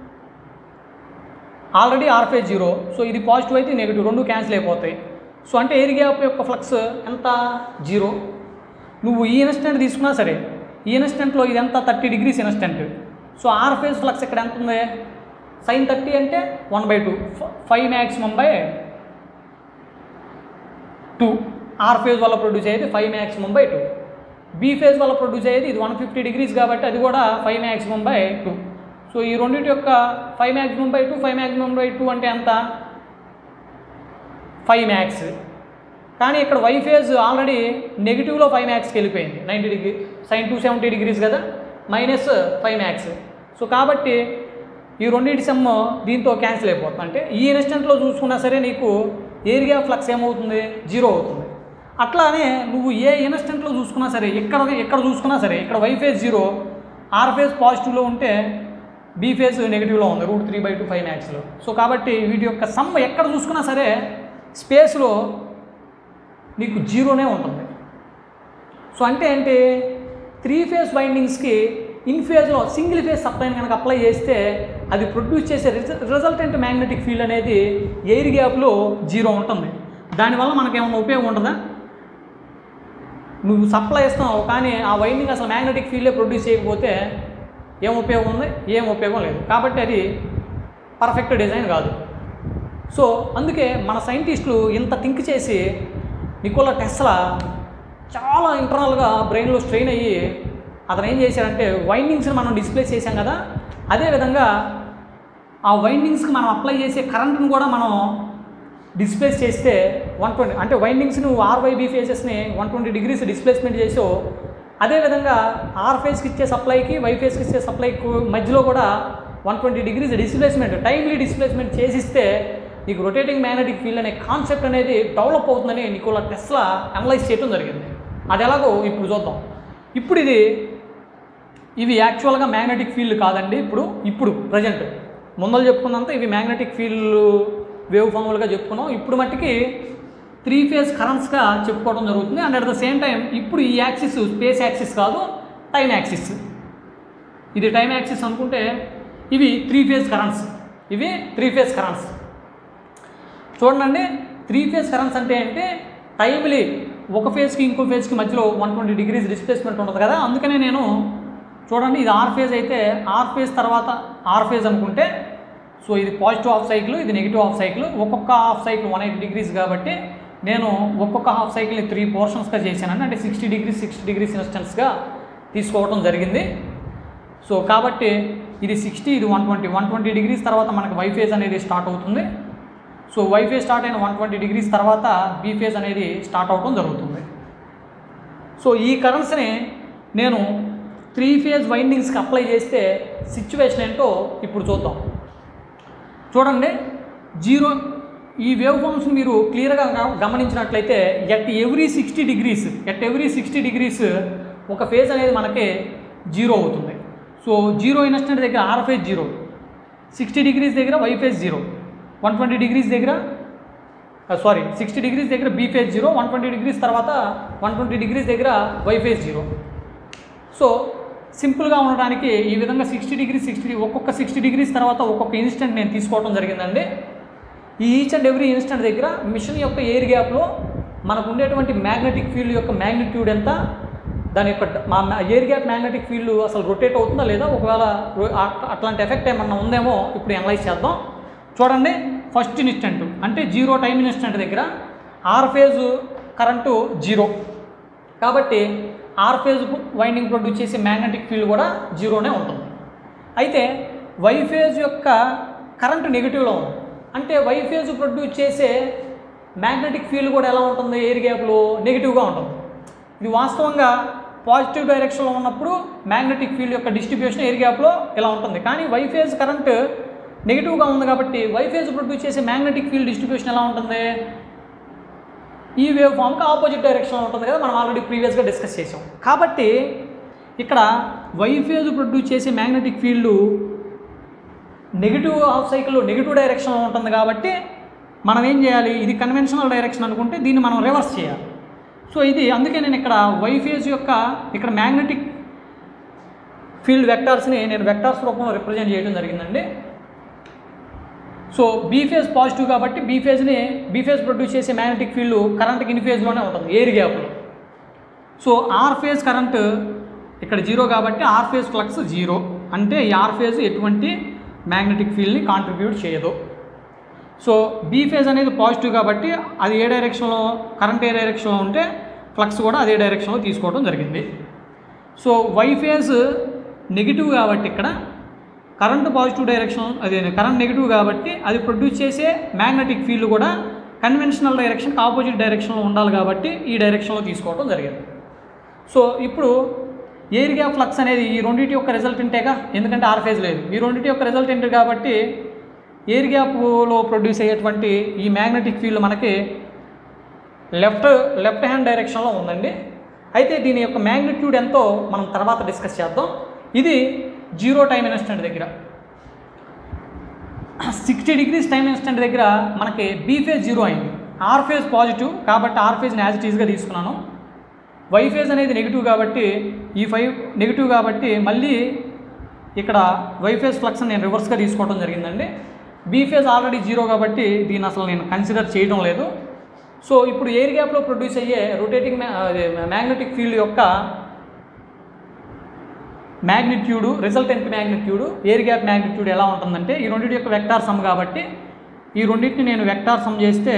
already R phase zero so ఇది పాజిటివ్ అయితే నెగిటివ్ రెండు క్యాన్సిల్ అయిపోతాయి సో అంటే ఎయిర్ గ్యాప్ యొక్క ఫ్లక్స్ ఎంత జీరో నువ్వు ఈ ఇన్స్టెంట్ తీసుకున్నా సరే ఈ ఇన్స్టెంట్లో ఇది ఎంత thirty degrees instant so R phase flux ఇక్కడ ఎంత ఉంది సైన్ థర్టీ అంటే one by two phi maximum by two R phase వల్ల ప్రొడ్యూస్ అయ్యేది phi maximum by two B phase వల్ల ప్రొడ్యూస్ అయ్యేది ఇది వన్ ఫిఫ్టీ డిగ్రీస్ కాబట్టి అది కూడా five maximum by two so ఈ రెండింటి యొక్క phi maximum by two phi maximum by two అంటే ఎంత ఫైవ్ మ్యాక్స్ కానీ ఇక్కడ వై ఫేజ్ ఆల్రెడీ నెగిటివ్లో ఫైవ్ మ్యాక్స్కి వెళ్ళిపోయింది ninety degree sine two seventy degrees కదా మైనస్ ఫైవ్ మ్యాక్స్ సో కాబట్టి ఈ రెండింటి సమ్ దీంతో క్యాన్సిల్ అయిపోతుంది అంటే ఈ ఇన్స్టెంట్లో చూసుకున్నా సరే నీకు ఏరియా ఫ్లక్స్ ఏమవుతుంది జీరో అవుతుంది అట్లానే నువ్వు ఏ ఇన్స్టెంట్లో చూసుకున్నా సరే ఎక్కడ ఎక్కడ చూసుకున్నా సరే ఇక్కడ Y phase zero R phase పాజిటివ్లో ఉంటే బీ ఫేజ్ నెగిటివ్లో ఉంది root three by two phi మ్యాక్స్లో సో కాబట్టి వీటి యొక్క సమ్ ఎక్కడ చూసుకున్నా సరే స్పేస్లో నీకు జీరోనే ఉంటుంది సో అంటే ఏంటి త్రీ ఫేజ్ వైండింగ్స్కి ఇన్ ఫేజ్లో సింగిల్ ఫేజ్ సప్లైని కనుక అప్లై చేస్తే అది ప్రొడ్యూస్ చేసే రిజ రిజల్టెంట్ మ్యాగ్నెటిక్ ఫీల్డ్ అనేది ఎయిర్ గ్యాప్లో జీరో ఉంటుంది దానివల్ల మనకేమన్నా ఉపయోగం ఉంటుందా నువ్వు సప్లై ఇస్తున్నావు కానీ ఆ వైండింగ్ అసలు మ్యాగ్నెటిక్ ఫీల్డే ప్రొడ్యూస్ చేయకపోతే ఏం ఉపయోగం ఉంది ఏం ఉపయోగం లేదు కాబట్టి అది పర్ఫెక్ట్ డిజైన్ కాదు సో అందుకే మన సైంటిస్టులు ఇంత థింక్ చేసి నికోలా టెస్లా చాలా ఇంటర్నల్గా బ్రెయిన్లో స్ట్రెయిన్ అయ్యి అతను ఏం చేశాడంటే వైండింగ్స్ని మనం డిస్ప్లే చేశాం కదా అదేవిధంగా ఆ వైండింగ్స్కి మనం అప్లై చేసే కరెంట్ని కూడా మనం డిస్ప్లేస్ చేస్తే వన్ ట్వంటీ అంటే వైండింగ్స్ నువ్వు ఆర్వైబీ ఫేజెస్ని వన్ ట్వంటీ డిగ్రీస్ డిస్ప్లేస్మెంట్ చేసావు అదేవిధంగా ఆర్ ఫేజ్కి ఇచ్చే సప్లైకి వై ఫేజ్కి ఇచ్చే సప్లైకి మధ్యలో కూడా one twenty degrees displacement timely displacement చేసిస్తే నీకు రొటేటింగ్ మ్యాగ్నెటిక్ ఫీల్డ్ అనే కాన్సెప్ట్ అనేది డెవలప్ అవుతుందని నికోలా టెస్లా అనలైజ్ చేయడం జరిగింది అది ఎలాగో ఇప్పుడు చూద్దాం ఇప్పుడు ఇది ఇవి యాక్చువల్గా మ్యాగ్నెటిక్ ఫీల్డ్ కాదండి ఇప్పుడు ఇప్పుడు ప్రజెంట్ ముందలు చెప్పుకున్నంత ఇవి మ్యాగ్నెటిక్ ఫీల్డ్ వేవ్ ఫార్ములుగా చెప్పుకున్నాం ఇప్పుడు మట్టికి త్రీ ఫేజ్ కరెంట్స్గా చెప్పుకోవడం జరుగుతుంది and at the same time ఇప్పుడు ఈ యాక్సిస్ స్పేస్ యాక్సిస్ కాదు టైం యాక్సిస్ ఇది టైం యాక్సిస్ అనుకుంటే ఇవి త్రీ ఫేజ్ కరెంట్స్ ఇవి త్రీ ఫేజ్ కరెంట్స్ చూడండి త్రీ ఫేజ్ కరెంట్స్ అంటే అంటే టైమ్లీ ఒక ఫేజ్కి ఇంకో ఫేజ్కి మధ్యలో వన్ ట్వంటీ డిగ్రీస్ డిస్ప్లేస్మెంట్ ఉంటుంది కదా అందుకనే నేను చూడండి ఇది ఆర్ ఫేజ్ అయితే ఆర్ ఫేజ్ తర్వాత ఆర్ ఫేజ్ అనుకుంటే సో ఇది పాజిటివ్ హాఫ్ సైకిల్ ఇది నెగిటివ్ హాఫ్ సైకిల్ ఒక్కొక్క half cycle one eighty degrees కాబట్టి నేను ఒక్కొక్క హాఫ్ సైకిల్ని త్రీ పోర్షన్స్గా చేశానండి అంటే సిక్స్టీ డిగ్రీస్ సిక్స్టీ డిగ్రీస్ ఇన్స్టెన్స్గా తీసుకోవడం జరిగింది సో కాబట్టి ఇది సిక్స్టీ ఇది one twenty one twenty degrees తర్వాత మనకి వై ఫేజ్ అనేది స్టార్ట్ అవుతుంది సో వై ఫేజ్ స్టార్ట్ అయిన వన్ ట్వంటీ డిగ్రీస్ తర్వాత బీ ఫేజ్ అనేది స్టార్ట్ అవడం జరుగుతుంది సో ఈ కరెంట్స్ని నేను త్రీ ఫేజ్ వైండింగ్స్కి అప్లై చేస్తే సిచ్యువేషన్ ఏంటో ఇప్పుడు చూద్దాం చూడండి జీరో ఈ వేవ్ ఫామ్స్ని మీరు క్లియర్గా గ- గమనించినట్లయితే at every sixty degrees at every sixty degrees ఒక ఫేజ్ అనేది మనకి జీరో అవుతుంది సో జీరో ఇన్స్టెంట్ దగ్గర R phase zero sixty degrees దగ్గర Y phase zero one twenty degrees దగ్గర సారీ సిక్స్టీ డిగ్రీస్ దగ్గర B phase zero one twenty degrees తర్వాత one twenty degrees దగ్గర వై ఫేజ్ జీరో సో సింపుల్గా ఉండడానికి ఈ విధంగా సిక్స్టీ డిగ్రీ సిక్స్టీ ఒక్కొక్క సిక్స్టీ డిగ్రీస్ తర్వాత ఒక్కొక్క ఇన్స్టెంట్ నేను తీసుకోవడం జరిగిందండి ఈ ఈచ్ అండ్ ఎవ్రీ ఇన్స్టెంట్ దగ్గర మిషన్ యొక్క ఎయిర్ గ్యాప్లో మనకు ఉండేటువంటి మ్యాగ్నెటిక్ ఫీల్డ్ యొక్క మ్యాగ్నిట్యూడ్ ఎంత దాని యొక్క డ- మా ఎయిర్ గ్యాప్ మ్యాగ్నెటిక్ ఫీల్డ్ అసలు రొటేట్ అవుతుందా లేదా ఒకవేళ రొ- అట్- అట్లాంటి ఎఫెక్ట్ ఏమన్నా ఉందేమో ఇప్పుడు అనలైజ్ చేద్దాం చూడండి ఫస్ట్ ఇన్స్టెంట్ అంటే జీరో టైం ఇన్స్టెంట్ దగ్గర ఆర్ ఫేజ్ కరెంటు జీరో కాబట్టి ఆర్ ఫేజ్ వైండింగ్ ప్రొడ్యూస్ చేసే మ్యాగ్నెటిక్ ఫీల్డ్ కూడా జీరోనే ఉంటుంది అయితే వై ఫేజ్ యొక్క కరెంట్ నెగిటివ్లో ఉంది అంటే వై ఫేజ్ ప్రొడ్యూస్ చేసే మ్యాగ్నెటిక్ ఫీల్డ్ కూడా ఎలా ఉంటుంది ఎయిర్ గ్యాప్లో నెగిటివ్గా ఉంటుంది ఇది వాస్తవంగా పాజిటివ్ డైరెక్షన్లో ఉన్నప్పుడు మ్యాగ్నెటిక్ ఫీల్డ్ యొక్క డిస్ట్రిబ్యూషన్ ఎయిర్ గ్యాప్లో ఇలా ఉంటుంది కానీ వై ఫేజ్ కరెంట్ నెగిటివ్గా ఉంది కాబట్టి వై ఫేజ్ ప్రొడ్యూస్ చేసే మ్యాగ్నెటిక్ ఫీల్డ్ డిస్ట్రిబ్యూషన్ ఎలా ఉంటుంది ఈ వేవ్ ఫామ్కి ఆపోజిట్ డైరెక్షన్లో ఉంటుంది కదా మనం ఆల్రెడీ ప్రీవియస్గా డిస్కస్ చేసాం కాబట్టి ఇక్కడ వై ఫేజ్ ప్రొడ్యూస్ చేసే magnetic field negative half cycle negative డైరెక్షన్లో ఉంటుంది కాబట్టి మనం ఏం చేయాలి ఇది కన్వెన్షనల్ డైరెక్షన్ అనుకుంటే దీన్ని మనం రివర్స్ చేయాలి సో ఇది అందుకే నేను ఇక్కడ వై ఫేజ్ యొక్క ఇక్కడ మ్యాగ్నెటిక్ ఫీల్డ్ వెక్టార్స్ని నేను వెక్టార్స్ రూపంలో రిప్రజెంట్ చేయడం జరిగిందండి సో బీ ఫేజ్ పాజిటివ్ కాబట్టి బీ ఫేజ్ని బీ ఫేజ్ ప్రొడ్యూస్ చేసే మ్యాగ్నెటిక్ ఫీల్డ్ కరెంట్కి ఇన్ ఫేజ్లోనే ఉంటుంది ఎయిర్ గ్యాప్లో సో ఆర్ ఫేజ్ కరెంట్ ఇక్కడ జీరో కాబట్టి ఆర్ ఫేజ్ ఫ్లక్స్ జీరో అంటే ఈ ఆర్ ఫేజ్ ఎటువంటి మ్యాగ్నెటిక్ ఫీల్డ్ని కాంట్రిబ్యూట్ చేయదు సో బీ ఫేజ్ అనేది పాజిటివ్ కాబట్టి అది ఏ డైరెక్షన్లో కరెంట్ ఏ డైరెక్షన్లో ఉంటే ఫ్లక్స్ కూడా అదే డైరెక్షన్లో తీసుకోవడం జరిగింది సో వై ఫేజ్ నెగిటివ్ కాబట్టి ఇక్కడ కరెంట్ పాజిటివ్ డైరెక్షన్ అదే కరెంట్ నెగిటివ్ కాబట్టి అది ప్రొడ్యూస్ చేసే మ్యాగ్నెటిక్ ఫీల్డ్ కూడా కన్వెన్షనల్ డైరెక్షన్కి ఆపోజిట్ డైరెక్షన్లో ఉండాలి కాబట్టి ఈ డైరెక్షన్లో తీసుకోవడం జరిగింది సో ఇప్పుడు ఎయిర్ గ్యాప్ ఫ్లక్స్ అనేది ఈ రెండింటి యొక్క రిజల్టెంటేగా ఎందుకంటే ఆర్ ఫేజ్ లేదు ఈ రెండింటి యొక్క రిజల్టెంట్ కాబట్టి ఎయిర్ గ్యాప్లో ప్రొడ్యూస్ అయ్యేటువంటి ఈ మ్యాగ్నెటిక్ ఫీల్డ్ మనకి లెఫ్ట్ లెఫ్ట్ హ్యాండ్ డైరెక్షన్లో ఉందండి అయితే దీని యొక్క మ్యాగ్నిట్యూడ్ ఎంతో మనం తర్వాత డిస్కస్ చేద్దాం ఇది జీరో టైం ఇన్స్టెంట్ దగ్గర సిక్స్టీ డిగ్రీస్ టైం ఇన్స్టెంట్ దగ్గర మనకి బీ ఫేజ్ జీరో అయింది ఆర్ ఫేజ్ పాజిటివ్ కాబట్టి ఆర్ ఫేజ్ని యాజ్ ఇట్ ఈజ్గా తీసుకున్నాను వై ఫేజ్ అనేది నెగిటివ్ కాబట్టి ఈ ఫైవ్ నెగిటివ్ కాబట్టి మళ్ళీ ఇక్కడ వై ఫేజ్ ఫ్లక్స్ నేను రివర్స్గా తీసుకోవడం జరిగిందండి బీ ఫేజ్ ఆల్రెడీ జీరో కాబట్టి దీన్ని అసలు నేను కన్సిడర్ చేయడం లేదు సో ఇప్పుడు ఎయిర్ గ్యాప్లో ప్రొడ్యూస్ అయ్యే రొటేటింగ్ మ్యాగ్నెటిక్ ఫీల్డ్ యొక్క magnitude resultant magnitude air gap magnitude ఎలా ఉంటుందంటే ఈ రెండింటి యొక్క వెక్టార్ సమ్ కాబట్టి ఈ రెండింటిని నేను వెక్టార్ సమ్ చేస్తే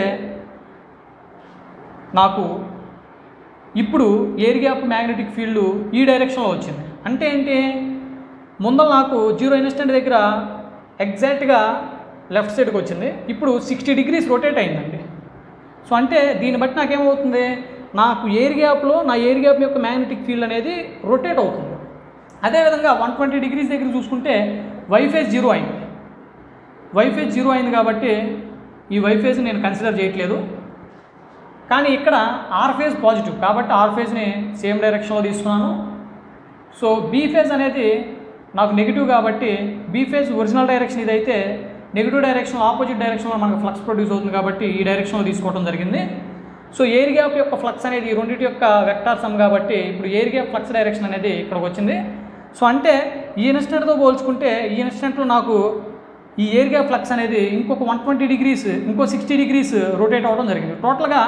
నాకు ఇప్పుడు ఎయిర్ గ్యాప్ మ్యాగ్నెటిక్ ఫీల్డ్ ఈ డైరెక్షన్లో వచ్చింది అంటే ఏంటి ముందర నాకు జీరో ఇన్స్టెంట్ దగ్గర ఎగ్జాక్ట్గా లెఫ్ట్ సైడ్కి వచ్చింది ఇప్పుడు సిక్స్టీ డిగ్రీస్ రొటేట్ అయిందండి సో అంటే దీన్ని బట్టి నాకేమవుతుంది నాకు ఎయిర్ గ్యాప్లో నా ఎయిర్ గ్యాప్ యొక్క మ్యాగ్నెటిక్ ఫీల్డ్ అనేది రొటేట్ అవుతుంది అదేవిధంగా వన్ ట్వంటీ డిగ్రీస్ దగ్గర చూసుకుంటే వైఫేజ్ జీరో అయింది వైఫేజ్ జీరో అయింది కాబట్టి ఈ వైఫేజ్ నేను కన్సిడర్ చేయట్లేదు కానీ ఇక్కడ ఆర్ ఫేజ్ పాజిటివ్ కాబట్టి ఆర్ ఫేజ్ని సేమ్ డైరెక్షన్లో తీసుకున్నాను సో బీ ఫేజ్ అనేది నాకు నెగిటివ్ కాబట్టి బీ ఫేజ్ ఒరిజినల్ డైరెక్షన్ ఇదైతే నెగిటివ్ డైరెక్షన్ ఆపోజిట్ డైరెక్షన్లో మనకు ఫ్లక్స్ ప్రొడ్యూస్ అవుతుంది కాబట్టి ఈ డైరెక్షన్లో తీసుకోవడం జరిగింది సో ఎయిర్ గ్యాప్ యొక్క ఫ్లక్స్ అనేది ఈ రెండింటి యొక్క వెక్టార్ సమ్ కాబట్టి ఇప్పుడు ఎయిర్ గ్యాప్ ఫ్లక్స్ డైరెక్షన్ అనేది ఇక్కడికి వచ్చింది సో అంటే ఈ ఇన్స్టెంట్తో పోల్చుకుంటే ఈ ఇన్స్టెంట్లో నాకు ఈ ఎయిర్ గ్యాప్ ఫ్లక్స్ అనేది ఇంకొక వన్ ట్వంటీ డిగ్రీస్ ఇంకో సిక్స్టీ డిగ్రీస్ రొటేట్ అవ్వడం జరిగింది టోటల్గా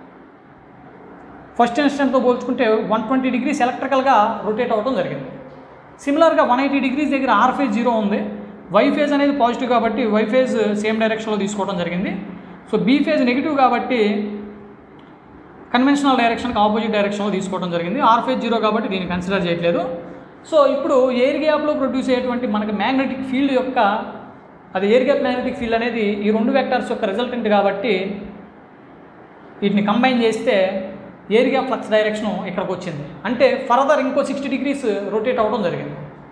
ఫస్ట్ ఇన్స్టెంట్తో పోల్చుకుంటే వన్ ట్వంటీ డిగ్రీస్ ఎలక్ట్రికల్గా రొటేట్ అవ్వడం జరిగింది సిమిలర్గా వన్ ఎయిటీ డిగ్రీస్ దగ్గర ఆర్ ఫేజ్ జీరో ఉంది వై ఫేజ్ అనేది పాజిటివ్ కాబట్టి వై ఫేజ్ సేమ్ డైరెక్షన్లో తీసుకోవడం జరిగింది సో బీ ఫేజ్ నెగిటివ్ కాబట్టి కన్వెన్షనల్ డైరెక్షన్కి ఆపోజిట్ డైరెక్షన్లో తీసుకోవడం జరిగింది ఆర్ ఫేజ్ జీరో కాబట్టి దీన్ని కన్సిడర్ చేయట్లేదు సో ఇప్పుడు ఎయిర్ గ్యాప్లో ప్రొడ్యూస్ అయ్యేటువంటి మనకి మ్యాగ్నెటిక్ ఫీల్డ్ యొక్క అది ఎయిర్ గ్యాప్ మ్యాగ్నెటిక్ ఫీల్డ్ అనేది ఈ రెండు వెక్టర్స్ యొక్క రిజల్టెంట్ కాబట్టి వీటిని కంబైన్ చేస్తే ఎయిర్ గ్యాప్ ఫ్లక్స్ డైరెక్షన్ ఇక్కడికి వచ్చింది అంటే ఫర్దర్ ఇంకో సిక్స్టీ డిగ్రీస్ రొటేట్ అవ్వడం జరిగింది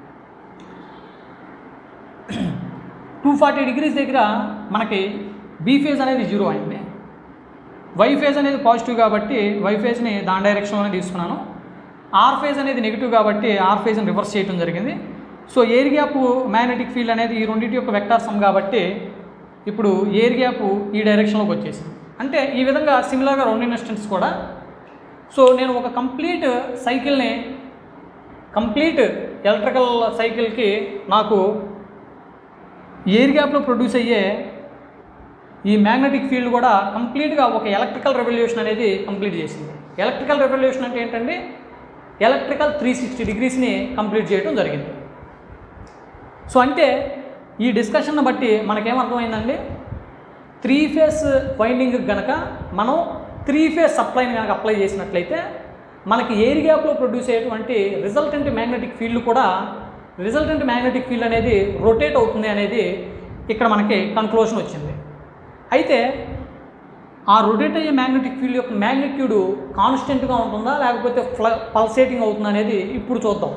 టూ ఫార్టీ డిగ్రీస్ దగ్గర మనకి బీ ఫేజ్ అనేది జీరో అయింది వై ఫేజ్ అనేది పాజిటివ్ కాబట్టి వై ఫేజ్ని దాని డైరెక్షన్లోనే తీసుకున్నాను ఆర్ ఫేజ్ అనేది నెగిటివ్ కాబట్టి ఆర్ ఫేజ్ని రివర్స్ చేయడం జరిగింది so air gap magnetic field అనేది ఈ రెండింటి యొక్క వెక్టార్ సమ్ కాబట్టి ఇప్పుడు ఎయిర్ గ్యాప్ ఈ డైరెక్షన్లోకి వచ్చేసింది అంటే ఈ విధంగా సిమిలర్గా రెండు ఇన్స్టెంట్స్ కూడా సో నేను ఒక కంప్లీట్ సైకిల్ని కంప్లీట్ ఎలక్ట్రికల్ సైకిల్కి నాకు ఎయిర్ గ్యాప్లో ప్రొడ్యూస్ అయ్యే ఈ మ్యాగ్నెటిక్ ఫీల్డ్ కూడా కంప్లీట్గా ఒక ఎలక్ట్రికల్ రెవల్యూషన్ అనేది కంప్లీట్ చేసింది ఎలక్ట్రికల్ రెవల్యూషన్ అంటే ఏంటంటే ఎలక్ట్రికల్ త్రీ సిక్స్టీ డిగ్రీస్ని కంప్లీట్ చేయడం జరిగింది సో అంటే ఈ డిస్కషన్ని బట్టి మనకేమర్థమైందండి త్రీ ఫేస్ వైండింగ్ కనుక మనం త్రీ ఫేస్ సప్లైని కనుక అప్లై చేసినట్లయితే మనకి ఎయిర్ గ్యాప్లో ప్రొడ్యూస్ అయ్యేటువంటి రిజల్టెంట్ మ్యాగ్నెటిక్ ఫీల్డ్ కూడా రిజల్టెంట్ మ్యాగ్నెటిక్ ఫీల్డ్ అనేది రొటేట్ అవుతుంది అనేది ఇక్కడ మనకి కన్క్లూషన్ వచ్చింది అయితే ఆ రొటేట్ అయ్యే మ్యాగ్నెటిక్ ఫీల్డ్ యొక్క మ్యాగ్నిట్యూడ్ కాన్స్టెంట్గా ఉంటుందా లేకపోతే ఫ్ల పల్సేటింగ్ అవుతుందా అనేది ఇప్పుడు చూద్దాం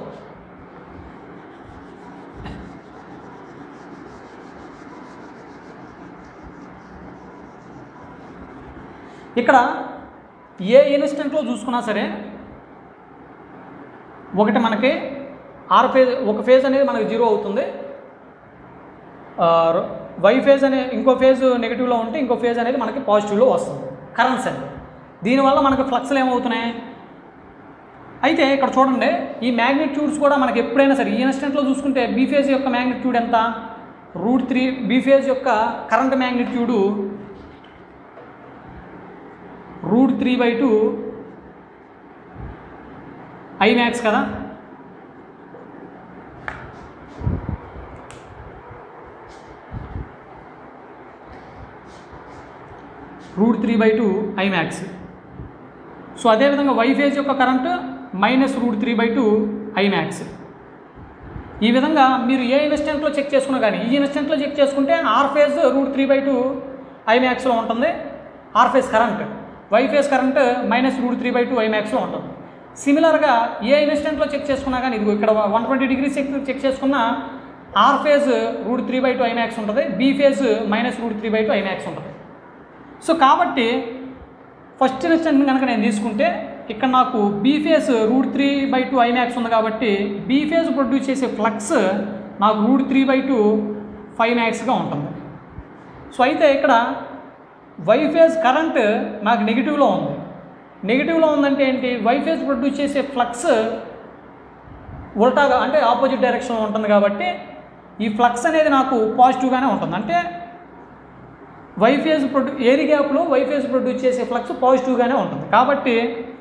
ఇక్కడ ఏ ఇన్స్టెంట్లో చూసుకున్నా సరే ఒకటి మనకి ఆర్ ఫేజ్ ఒక ఫేజ్ అనేది మనకి జీరో అవుతుంది వై ఫేజ్ అనే ఇంకో ఫేజ్ నెగిటివ్లో ఉంటే ఇంకో ఫేజ్ అనేది మనకి పాజిటివ్లో వస్తుంది కరెంట్స్ అని దీనివల్ల మనకి ఫ్లక్స్లు ఏమవుతున్నాయి అయితే ఇక్కడ చూడండి ఈ మ్యాగ్నిట్యూడ్స్ కూడా మనకి ఎప్పుడైనా సరే ఈ ఇన్స్టెంట్లో చూసుకుంటే బీ ఫేజ్ యొక్క మ్యాగ్నిట్యూడ్ ఎంత రూట్ త్రీ బీ ఫేజ్ యొక్క current magnitude root three by two I max కదా root three by two I max so అదేవిధంగా వై ఫేజ్ యొక్క current minus root three by two I max ఈ విధంగా మీరు ఏ ఇన్స్టెంట్లో చెక్ చేసుకున్నా కానీ ఈ ఇన్స్టెంట్లో చెక్ చేసుకుంటే R phase root three by two I మ్యాక్స్లో ఉంటుంది R phase current Y phase current minus root three by two I మ్యాక్స్లో ఉంటుంది సిమిలర్గా ఏ ఇన్స్టెంట్లో చెక్ చేసుకున్నా కానీ ఇదిగో ఇక్కడ one twenty degrees check check చేసుకున్నా R phase root three by two I max ఉంటుంది B phase minus root three by two I max ఉంటుంది సో కాబట్టి ఫస్ట్ ఇన్స్టెంట్ కనుక నేను తీసుకుంటే ఇక్కడ నాకు B phase root three by two I max ఉంది కాబట్టి బీ ఫేజ్ ప్రొడ్యూస్ చేసే ఫ్లక్స్ నాకు root three by two five మ్యాక్స్గా ఉంటుంది సో అయితే ఇక్కడ వై ఫేజ్ కరెంట్ నాకు నెగిటివ్లో ఉంది నెగిటివ్లో ఉందంటే ఏంటి వై ఫేజ్ ప్రొడ్యూస్ చేసే ఫ్లక్స్ ఉల్టాగా అంటే ఆపోజిట్ డైరెక్షన్లో ఉంటుంది కాబట్టి ఈ ఫ్లక్స్ అనేది నాకు పాజిటివ్గానే ఉంటుంది అంటే వై ఫేజ్ ప్రొడ్యూ ఎయిర్ గ్యాప్లో వై ఫేజ్ ప్రొడ్యూస్ చేసే ఫ్లక్స్ పాజిటివ్గానే ఉంటుంది కాబట్టి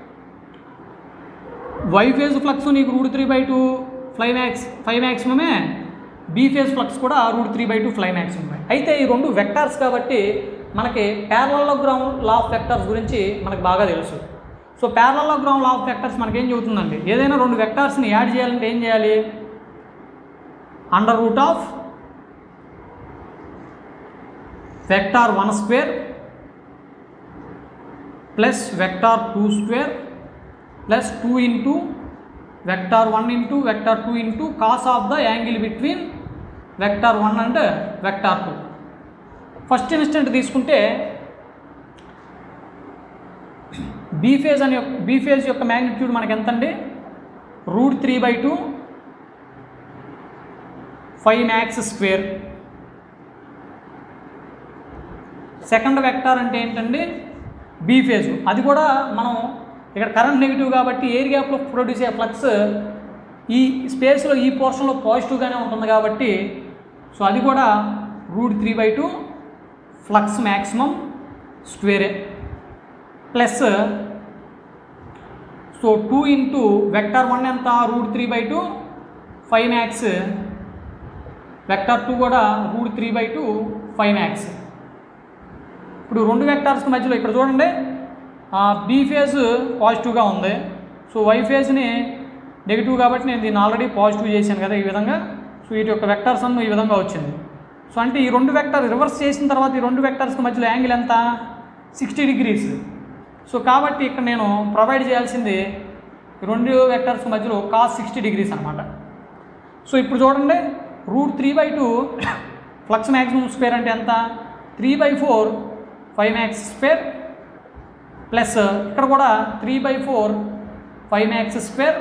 వై ఫేజ్ ఫ్లక్స్ నీకు root three by two fly max five మ్యాక్సిమమే బీ ఫేజ్ ఫ్లక్స్ కూడా root three by two fly మ్యాక్సిమమే అయితే ఈ రెండు వెక్టార్స్ కాబట్టి మనకి ప్యారలోగ్రామ్ లా ఆఫ్ వెక్టార్స్ గురించి మనకు బాగా తెలుసు so parallelogram law of vectors మనకేం చెబుతుందండి ఏదైనా రెండు వెక్టార్స్ని యాడ్ చేయాలంటే ఏం చేయాలి under root of vector one square plus vector two square plus two into vector one into vector two into cos of the angle between vector one and vector two first instant తీసుకుంటే B phase అనే B phase యొక్క magnitude మనకి ఎంత అండి root three by two five max square second vector అంటే ఏంటండి B phase అది కూడా మనం ఇక్కడ కరెంట్ నెగిటివ్ కాబట్టి ఎయిర్ గ్యాప్లో ప్రొడ్యూస్ అయ్యే ఫ్లక్స్ ఈ స్పేస్లో ఈ పోర్షన్లో పాజిటివ్గానే ఉంటుంది కాబట్టి సో అది కూడా root three by two flux maximum స్క్వేరే plus so two into vector one ఎంత root three by two five max vector two కూడా root three by two five max ఇప్పుడు రెండు వెక్టార్స్కి మధ్యలో ఇక్కడ చూడండి బీ ఫేజ్ పాజిటివ్గా ఉంది సో వై ఫేజ్ని నెగిటివ్ కాబట్టి నేను దీన్ని ఆల్రెడీ పాజిటివ్ చేశాను కదా ఈ విధంగా సో వీటి యొక్క వెక్టార్స్ అన్న ఈ విధంగా వచ్చింది సో అంటే ఈ రెండు వెక్టార్ రివర్స్ చేసిన తర్వాత ఈ రెండు వెక్టార్స్కి మధ్యలో యాంగిల్ ఎంత సిక్స్టీ డిగ్రీస్ సో కాబట్టి ఇక్కడ నేను ప్రొవైడ్ చేయాల్సింది ఈ రెండు వెక్టార్స్ మధ్యలో కాస్ సిక్స్టీ డిగ్రీస్ అనమాట సో ఇప్పుడు చూడండి root three by two flux maximum square అంటే ఎంత three by four five max square plus ఇక్కడ కూడా three by four five max square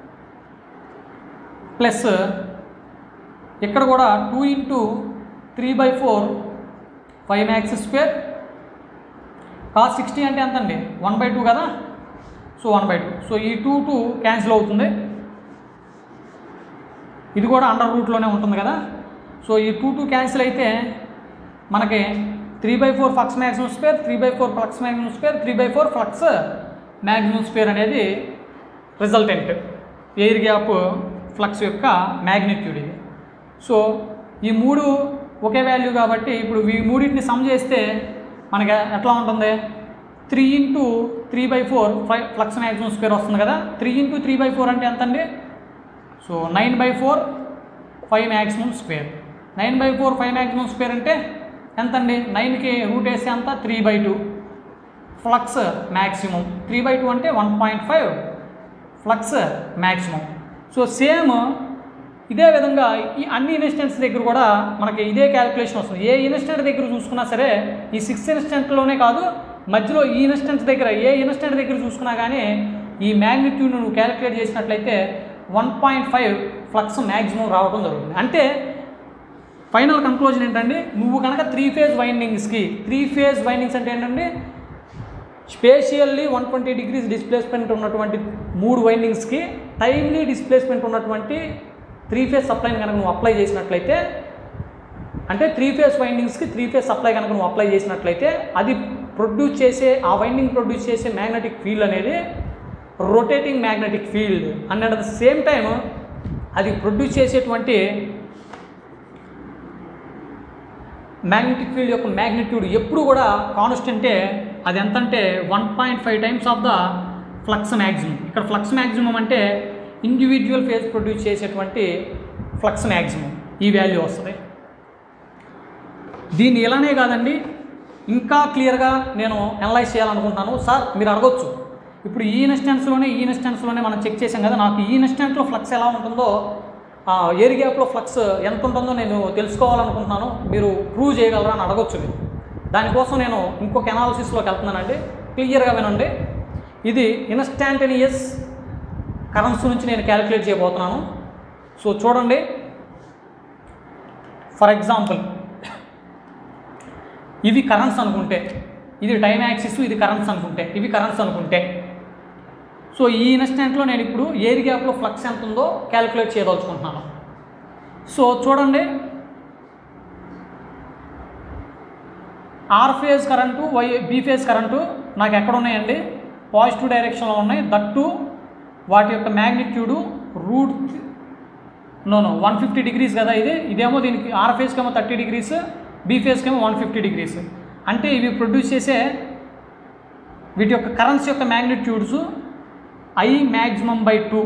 plus ఇక్కడ కూడా two into three by four five max square cos sixty అంటే ఎంత అండి one by two కదా so one by two so ఈ two two cancel అవుతుంది ఇది కూడా అండర్ రూట్లోనే ఉంటుంది కదా సో ఈ టూ టూ క్యాన్సిల్ అయితే మనకి three by four flux maximum square three by four flux maximum square three by four flux maximum square అనేది రిజల్టెంట్ ఎయిర్ గ్యాప్ ఫ్లక్స్ యొక్క మ్యాగ్నిట్యూడ్ ఇది సో ఈ మూడు ఒకే వాల్యూ కాబట్టి ఇప్పుడు ఈ మూడింటిని సమ్ చేస్తే మనకి ఎట్లా ఉంటుంది three into three by four five flux maximum square వస్తుంది కదా three into three by four అంటే ఎంత అండి so nine by four five maximum square nine by four five maximum square అంటే ఎంత అండి నైన్కి రూట్ వేస్తే అంత three by two flux maximum three by two అంటే one point five flux maximum so same ఇదే విధంగా ఈ అన్ని ఇన్స్టెంట్స్ దగ్గర కూడా మనకి ఇదే క్యాలిక్యులేషన్ వస్తుంది ఏ ఇన్స్టెంట్ దగ్గర చూసుకున్నా సరే ఈ సిక్స్ ఇన్స్టెంట్లోనే కాదు మధ్యలో ఈ ఇన్స్టెంట్స్ దగ్గర ఏ ఇన్స్టెంట్ దగ్గర చూసుకున్నా కానీ ఈ మ్యాగ్నిట్యూడ్ నువ్వు క్యాలిక్యులేట్ చేసినట్లయితే one point five flux maximum రావడం జరుగుతుంది అంటే ఫైనల్ కంక్లూజన్ ఏంటంటే నువ్వు కనుక త్రీ ఫేజ్ వైండింగ్స్కి త్రీ ఫేజ్ వైండింగ్స్ అంటే ఏంటంటే spatially one twenty degrees displacement ఉన్నటువంటి మూడు వైండింగ్స్కి టైమ్లీ డిస్ప్లేస్మెంట్ ఉన్నటువంటి త్రీ ఫేజ్ సప్లైని కనుక నువ్వు అప్లై చేసినట్లయితే అంటే త్రీ ఫేజ్ వైండింగ్స్కి త్రీ ఫేజ్ సప్లై కనుక నువ్వు అప్లై చేసినట్లయితే అది ప్రొడ్యూస్ చేసే ఆ వైండింగ్ ప్రొడ్యూస్ చేసే మ్యాగ్నెటిక్ ఫీల్డ్ అనేది rotating magnetic field and at the same time అది ప్రొడ్యూస్ చేసేటువంటి మ్యాగ్నెటిక్ ఫీల్డ్ యొక్క మ్యాగ్నిట్యూడ్ ఎప్పుడు కూడా కాన్స్టెంటే అది ఎంత అంటే one point five times of the flux maximum ఇక్కడ ఫ్లక్స్ మ్యాక్సిమం అంటే ఇండివిజువల్ ఫేజ్ ప్రొడ్యూస్ చేసేటువంటి ఫ్లక్స్ మ్యాక్సిమం ఈ వాల్యూ వస్తుంది దీన్ని ఇలానే కాదండి ఇంకా క్లియర్గా నేను అనలైజ్ చేయాలనుకుంటున్నాను సార్ మీరు అడగొచ్చు ఇప్పుడు ఈ ఇన్స్టెంట్స్లోనే ఈ ఇన్స్టెంట్స్లోనే మనం చెక్ చేసాం కదా నాకు ఈ ఇన్స్టెంట్లో ఫ్లక్స్ ఎలా ఉంటుందో ఆ ఎయిర్ గ్యాప్లో ఫ్లక్స్ ఎంత ఉంటుందో నేను తెలుసుకోవాలనుకుంటున్నాను మీరు ప్రూవ్ చేయగలరా అని అడగొచ్చు మీరు దానికోసం నేను ఇంకొక ఎనాలిసిస్లోకి వెళ్తున్నానండి క్లియర్గా వినండి ఇది ఇన్స్టాంటేనియస్ కరెన్స్ నుంచి నేను క్యాలిక్యులేట్ చేయబోతున్నాను సో చూడండి ఫర్ ఎగ్జాంపుల్ ఇవి కరెంట్స్ అనుకుంటే ఇది టైం యాక్సిస్ ఇది కరెంట్స్ అనుకుంటే ఇవి కరెంట్స్ అనుకుంటే సో ఈ ఇన్స్టెంట్లో నేను ఇప్పుడు ఎయిర్ గ్యాప్లో ఫ్లక్స్ ఎంత ఉందో క్యాలిక్యులేట్ చేయదలుచుకుంటున్నాను సో చూడండి R phase current Y B phase current నాకు ఎక్కడ ఉన్నాయండి పాజిటివ్ డైరెక్షన్లో ఉన్నాయి దట్టు వాటి యొక్క magnitude root no no one fifty degrees కదా ఇది ఇదేమో దీనికి ఆర్ ఫేజ్కి ఏమో థర్టీ డిగ్రీస్ బి ఫేజ్కి ఏమో వన్ ఫిఫ్టీ డిగ్రీస్ అంటే ఇవి ప్రొడ్యూస్ చేసే వీటి యొక్క కరెంట్స్ యొక్క magnitudes I maximum by two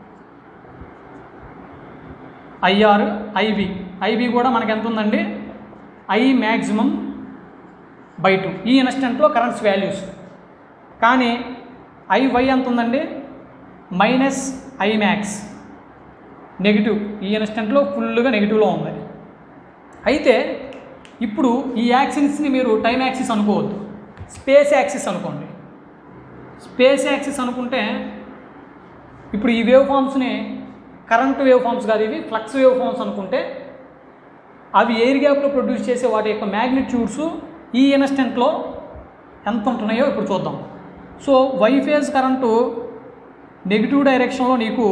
IR IV IV కూడా మనకి ఎంత ఉందండి ఐ మ్యాక్సిమం బై టూ ఈ ఇన్స్టెంట్లో కరెంట్స్ వాల్యూస్ కానీ ఐవై ఎంత ఉందండి మైనస్ ఐ మ్యాక్స్ నెగిటివ్ ఈ ఇన్స్టెంట్లో ఫుల్గా నెగిటివ్లో ఉంది అయితే ఇప్పుడు ఈ యాక్సిస్ని మీరు టైం యాక్సిస్ అనుకోవద్దు స్పేస్ యాక్సిస్ అనుకోండి స్పేస్ యాక్సిస్ అనుకుంటే ఇప్పుడు ఈ వేవ్ ఫామ్స్ని కరెంట్ వేవ్ ఫామ్స్ కాదు ఇవి ఫ్లక్స్ వేవ్ ఫామ్స్ అనుకుంటే అవి ఎయిర్ గ్యాప్లో ప్రొడ్యూస్ చేసే వాటి యొక్క మ్యాగ్నిట్యూడ్స్ ఈ ఇన్స్టెంట్లో ఎంత ఉంటున్నాయో ఇప్పుడు చూద్దాం so Y phase current negative డైరెక్షన్లో నీకు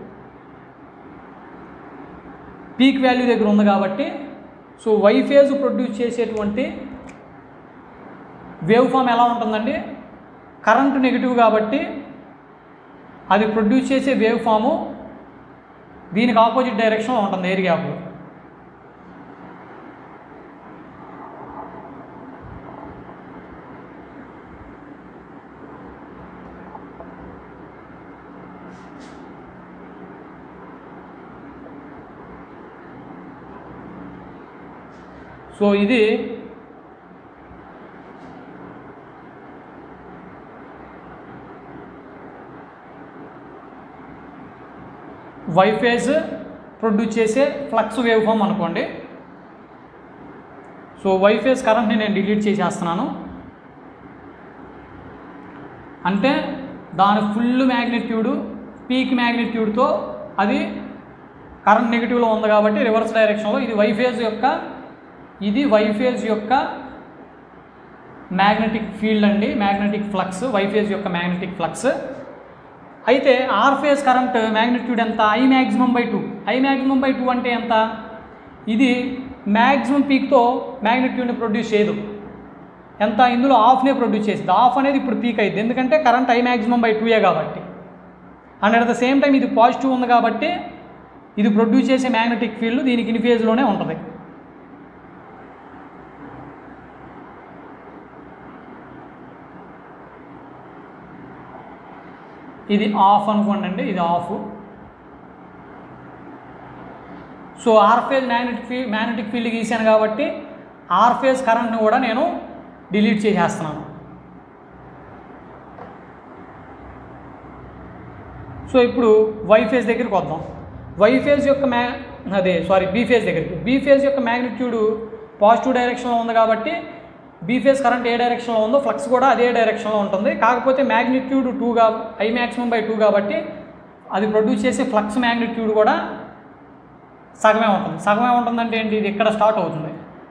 పీక్ వాల్యూ దగ్గర ఉంది కాబట్టి సో వై ఫేజ్ ప్రొడ్యూస్ చేసేటువంటి వేవ్ ఫామ్ ఎలా ఉంటుందండి కరెంటు నెగిటివ్ కాబట్టి అది ప్రొడ్యూస్ చేసే వేవ్ ఫాము దీనికి ఆపోజిట్ డైరెక్షన్లో ఉంటుంది ఎయిర్ గ్యాప్లో సో ఇది వై ఫేజ్ ప్రొడ్యూస్ చేసే ఫ్లక్స్ వేవ్ ఫామ్ అనుకోండి సో వై ఫేజ్ కరెంట్ని నేను డిలీట్ చేసేస్తున్నాను అంటే దాని ఫుల్ మ్యాగ్నిట్యూడు పీక్ మ్యాగ్నిట్యూడ్తో అది కరెంట్ నెగిటివ్లో ఉంది కాబట్టి రివర్స్ డైరెక్షన్లో ఇది వై ఫేజ్ యొక్క ఇది వై ఫేజ్ యొక్క మ్యాగ్నెటిక్ ఫీల్డ్ అండి మ్యాగ్నెటిక్ ఫ్లక్స్ వై ఫేజ్ యొక్క మ్యాగ్నెటిక్ ఫ్లక్స్ అయితే ఆర్ ఫేజ్ కరెంట్ మ్యాగ్నిట్యూడ్ ఎంత I maximum by two I maximum by two అంటే ఎంత ఇది మ్యాక్సిమం పీక్తో మ్యాగ్నిట్యూడ్ని ప్రొడ్యూస్ చేయదు ఎంత ఇందులో ఆఫ్నే ప్రొడ్యూస్ చేసింది ఆఫ్ అనేది ఇప్పుడు పీక్ అయింది ఎందుకంటే కరెంట్ ఐ మ్యాక్సిమం బై టూయే కాబట్టి and at the same time ఇది పాజిటివ్ ఉంది కాబట్టి ఇది ప్రొడ్యూస్ చేసే మ్యాగ్నెటిక్ ఫీల్డ్ దీనికి ఇన్ ఫేజ్లోనే ఉంటుంది ఇది ఆఫ్ అనుకోండి అండి ఇది off so R phase magnetic ఫీ మ్యాగ్నెటిక్ ఫీల్డ్ గీసాను కాబట్టి ఆర్ ఫేజ్ కరెంట్ని కూడా నేను డిలీట్ చేసేస్తున్నాను సో ఇప్పుడు వై ఫేజ్ దగ్గరికి వద్దాం వై ఫేజ్ యొక్క మ్యా అదే సారీ బీ ఫేజ్ దగ్గరికి బీ ఫేజ్ యొక్క మ్యాగ్నిట్యూడ్ పాజిటివ్ డైరెక్షన్లో ఉంది కాబట్టి బీ ఫేజ్ కరెంట్ ఏ డైరెక్షన్లో ఉందో ఫ్లక్స్ కూడా అదే డైరెక్షన్లో ఉంటుంది కాకపోతే మ్యాగ్నిట్యూడ్ టూగా ఐ మ్యాక్సిమం బై టూ కాబట్టి అది ప్రొడ్యూస్ చేసే ఫ్లక్స్ మ్యాగ్నిట్యూడ్ కూడా సగమే ఉంటుంది సగమే ఉంటుందంటే ఏంటి ఇది ఇక్కడ స్టార్ట్ అవుతుంది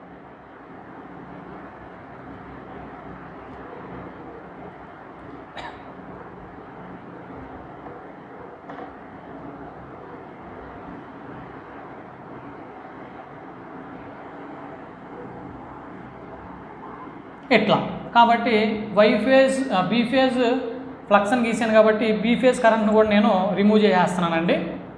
ఎట్లా కాబట్టి Y phase B phase flux అని గీసాను కాబట్టి బీ ఫేజ్ కరెంట్ను కూడా నేను రిమూవ్ చేసేస్తున్నానండి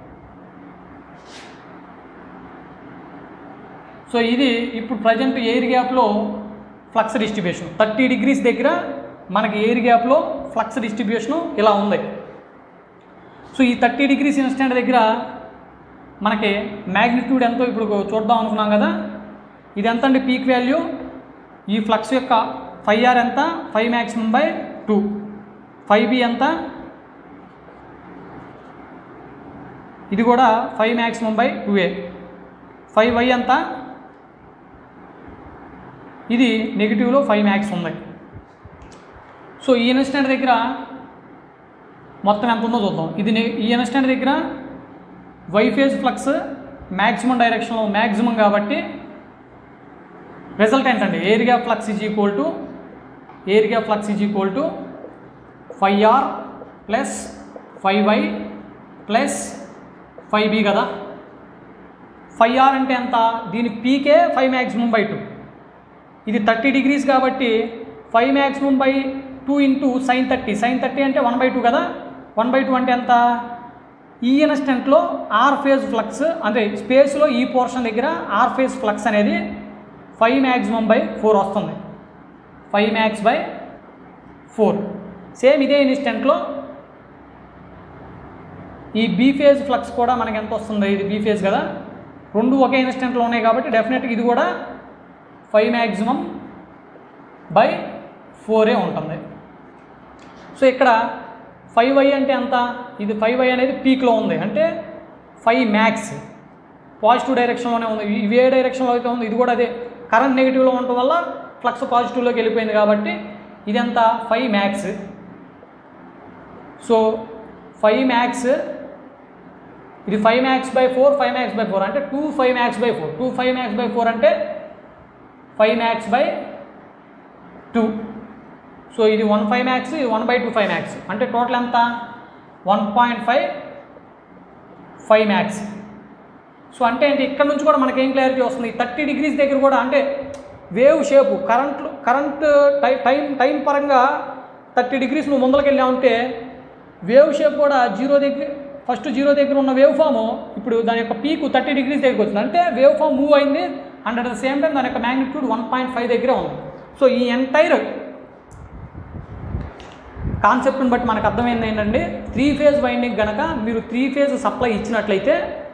సో ఇది ఇప్పుడు ప్రజెంట్ ఎయిర్ గ్యాప్లో ఫ్లక్స్ డిస్ట్రిబ్యూషన్ థర్టీ డిగ్రీస్ దగ్గర మనకి ఎయిర్ గ్యాప్లో ఫ్లక్స్ డిస్ట్రిబ్యూషను ఇలా ఉంది సో ఈ థర్టీ డిగ్రీస్ ఇన్స్టెంట్ దగ్గర మనకి మ్యాగ్నిట్యూడ్ ఎంతో ఇప్పుడు చూద్దాం అనుకున్నాం కదా ఇది ఎంత అండి పీక్ వాల్యూ ఈ ఫ్లక్స్ యొక్క ఫైవ్ ఆర్ ఎంత five maximum by two five B ఎంత ఇది కూడా ఫైవ్ మ్యాక్సిమం బై టూ ఏ ఫైవ్ వై ఎంత ఇది నెగిటివ్లో ఫైవ్ మ్యాక్స్ ఉంది సో ఈ ఇన్స్టెంట్ దగ్గర మొత్తం ఎంత ఉందో చూద్దాం ఇది నె- ఈ ఇన్స్టెంట్ దగ్గర వై ఫేజ్ ఫ్లక్స్ మ్యాక్సిమం డైరెక్షన్లో మ్యాక్సిమం కాబట్టి రిజల్ట్ ఏంటండి air gap flux is equal to air gap flux is equal to five R plus five Y plus five B కదా ఫైవ్ ఆర్ అంటే ఎంత దీని పీకే ఫైవ్ మ్యాక్సిమం బై టూ ఇది thirty degrees కాబట్టి five maximum by two into sine thirty sine thirty అంటే one by two కదా one by two అంటే ఎంత ఈ ఇన్స్టెంట్లో ఆర్ ఫేజ్ ఫ్లక్స్ అంటే స్పేస్లో ఈ పోర్షన్ దగ్గర ఆర్ ఫేజ్ ఫ్లక్స్ అనేది ఫైవ్ మ్యాక్సిమం బై ఫోర్ వస్తుంది five max by four same ఇదే ఇన్స్టెంట్లో ఈ బీ ఫేజ్ ఫ్లక్స్ కూడా మనకి ఎంత వస్తుంది ఇది బీ ఫేజ్ కదా రెండు ఒకే ఇన్స్టెంట్లో ఉన్నాయి కాబట్టి డెఫినెట్గా ఇది కూడా ఫైవ్ మ్యాక్సిమం బై ఫోరే ఉంటుంది సో ఇక్కడ ఫైవ్ ఐ అంటే ఎంత ఇది ఫైవ్ ఐ అనేది పీక్లో ఉంది అంటే ఫైవ్ మ్యాక్స్ పాజిటివ్ డైరెక్షన్లోనే ఉంది ఇవి ఏ డైరెక్షన్లో అయితే ఉంది ఇది కూడా అదే కరెంట్ నెగిటివ్లో ఉండటం వల్ల ఫ్లక్స్ పాజిటివ్లోకి వెళ్ళిపోయింది కాబట్టి ఇది ఎంత five max so five max ఇది five max by four five max by four అంటే two five max by four two five max by four అంటే five max by two so ఇది వన్ ఫైవ్ మ్యాక్స్ ఇది one by two five max అంటే total ఎంత one point five five max so అంటే ఏంటి ఇక్కడ నుంచి కూడా మనకి ఏం క్లారిటీ వస్తుంది థర్టీ డిగ్రీస్ దగ్గర కూడా అంటే వేవ్ షేపు కరెంట్ కరెంట్ టై టైం టైం పరంగా థర్టీ డిగ్రీస్ నువ్వు ముందరికి వెళ్ళావంటే వేవ్ షేప్ కూడా జీరో దగ్గర ఫస్ట్ జీరో దగ్గర ఉన్న వేవ్ ఫామ్ ఇప్పుడు దాని యొక్క పీక్ థర్టీ డిగ్రీస్ దగ్గరికి వచ్చింది అంటే వేవ్ ఫామ్ మూవ్ అయింది and at the same time దాని యొక్క మ్యాగ్నిట్యూడ్ వన్ పాయింట్ ఫైవ్ దగ్గరే ఉంది సో ఈ ఎంటైర్ కాన్సెప్ట్ని బట్టి మనకు అర్థమైంది ఏంటంటే త్రీ ఫేజ్ వైండింగ్ కనుక మీరు త్రీ ఫేజ్ సప్లై ఇచ్చినట్లయితే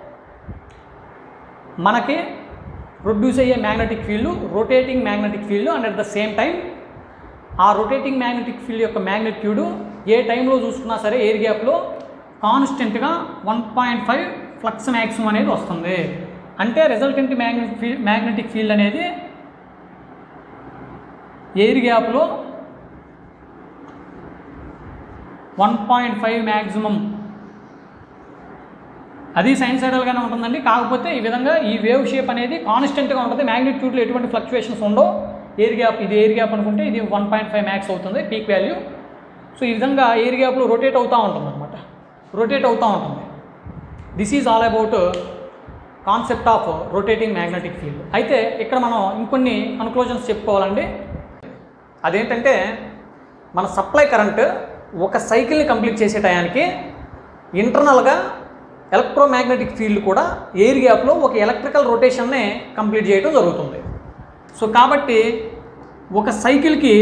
మనకి ప్రొడ్యూస్ అయ్యే magnetic field rotating magnetic field and at the same time ఆ రొటేటింగ్ మ్యాగ్నెటిక్ ఫీల్డ్ యొక్క మ్యాగ్నెట్యూడ్ ఏ టైంలో చూసుకున్నా సరే ఎయిర్ గ్యాప్లో కాన్స్టెంట్గా one point five flux maximum అనేది వస్తుంది అంటే resultant magnetic field magnetic field అనేది ఎయిర్ గ్యాప్లో వన్ పాయింట్ ఫైవ్ మ్యాక్సిమం అది సైన్సైడల్గానే ఉంటుందండి కాకపోతే ఈ విధంగా ఈ వేవ్ షేప్ అనేది కాన్స్టెంట్గా ఉంటుంది మ్యాగ్నిట్యూడ్లో ఎటువంటి ఫ్లక్చువేషన్స్ ఉండవు ఎయిర్ గ్యాప్ ఇది ఎయిర్ గ్యాప్ అనుకుంటే ఇది వన్ పాయింట్ ఫైవ్ మ్యాక్స్ అవుతుంది పీక్ వాల్యూ సో ఈ విధంగా ఎయిర్ గ్యాప్లో రొటేట్ అవుతూ ఉంటుంది అనమాట రొటేట్ అవుతూ ఉంటుంది this is all about concept of rotating magnetic field అయితే ఇక్కడ మనం ఇంకొన్ని కన్క్లూజన్స్ చెప్పుకోవాలండి అదేంటంటే మన సప్లై కరెంట్ ఒక సైకిల్ని కంప్లీట్ చేసే టయానికి ఇంటర్నల్గా ఎలక్ట్రోమాగ్నెటిక్ ఫీల్డ్ కూడా ఎయిర్ గ్యాప్లో ఒక ఎలక్ట్రికల్ రొటేషన్ని కంప్లీట్ చేయడం జరుగుతుంది సో కాబట్టి ఒక సైకిల్కి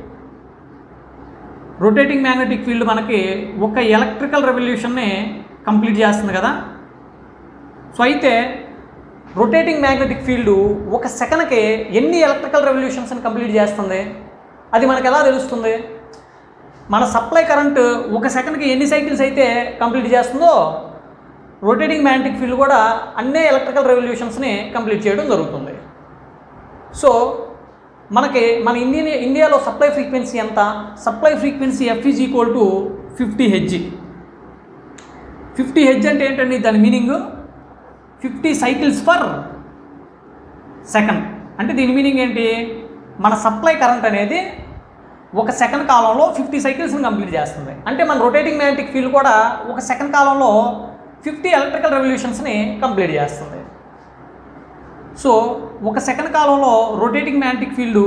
రొటేటింగ్ మ్యాగ్నెటిక్ ఫీల్డ్ మనకి ఒక ఎలక్ట్రికల్ రెవల్యూషన్ని కంప్లీట్ చేస్తుంది కదా సో అయితే రొటేటింగ్ మ్యాగ్నెటిక్ ఫీల్డ్ ఒక సెకండ్కి ఎన్ని ఎలక్ట్రికల్ రెవల్యూషన్స్ని కంప్లీట్ చేస్తుంది అది మనకు ఎలా తెలుస్తుంది మన సప్లై కరెంట్ ఒక సెకండ్కి ఎన్ని సైకిల్స్ అయితే కంప్లీట్ చేస్తుందో రొటేటింగ్ మ్యాగ్నెటిక్ ఫీల్డ్ కూడా అన్ని ఎలక్ట్రికల్ రెవల్యూషన్స్ని కంప్లీట్ చేయడం జరుగుతుంది సో మనకి మన ఇండియన్ ఇండియాలో సప్లై ఫ్రీక్వెన్సీ ఎంత supply frequency F is equal to fifty H fifty H అంటే ఏంటండి దాని meaning fifty cycles for second అంటే దీని మీనింగ్ ఏంటి మన సప్లై కరెంట్ అనేది ఒక సెకండ్ కాలంలో ఫిఫ్టీ సైకిల్స్ని కంప్లీట్ చేస్తుంది అంటే మన రొటేటింగ్ మ్యాగ్నెటిక్ ఫీల్డ్ కూడా ఒక సెకండ్ కాలంలో ఫిఫ్టీ ఎలక్ట్రికల్ రెవల్యూషన్స్ని కంప్లీట్ చేస్తుంది సో ఒక సెకండ్ కాలంలో రొటేటింగ్ మ్యాగ్నెటిక్ ఫీల్డ్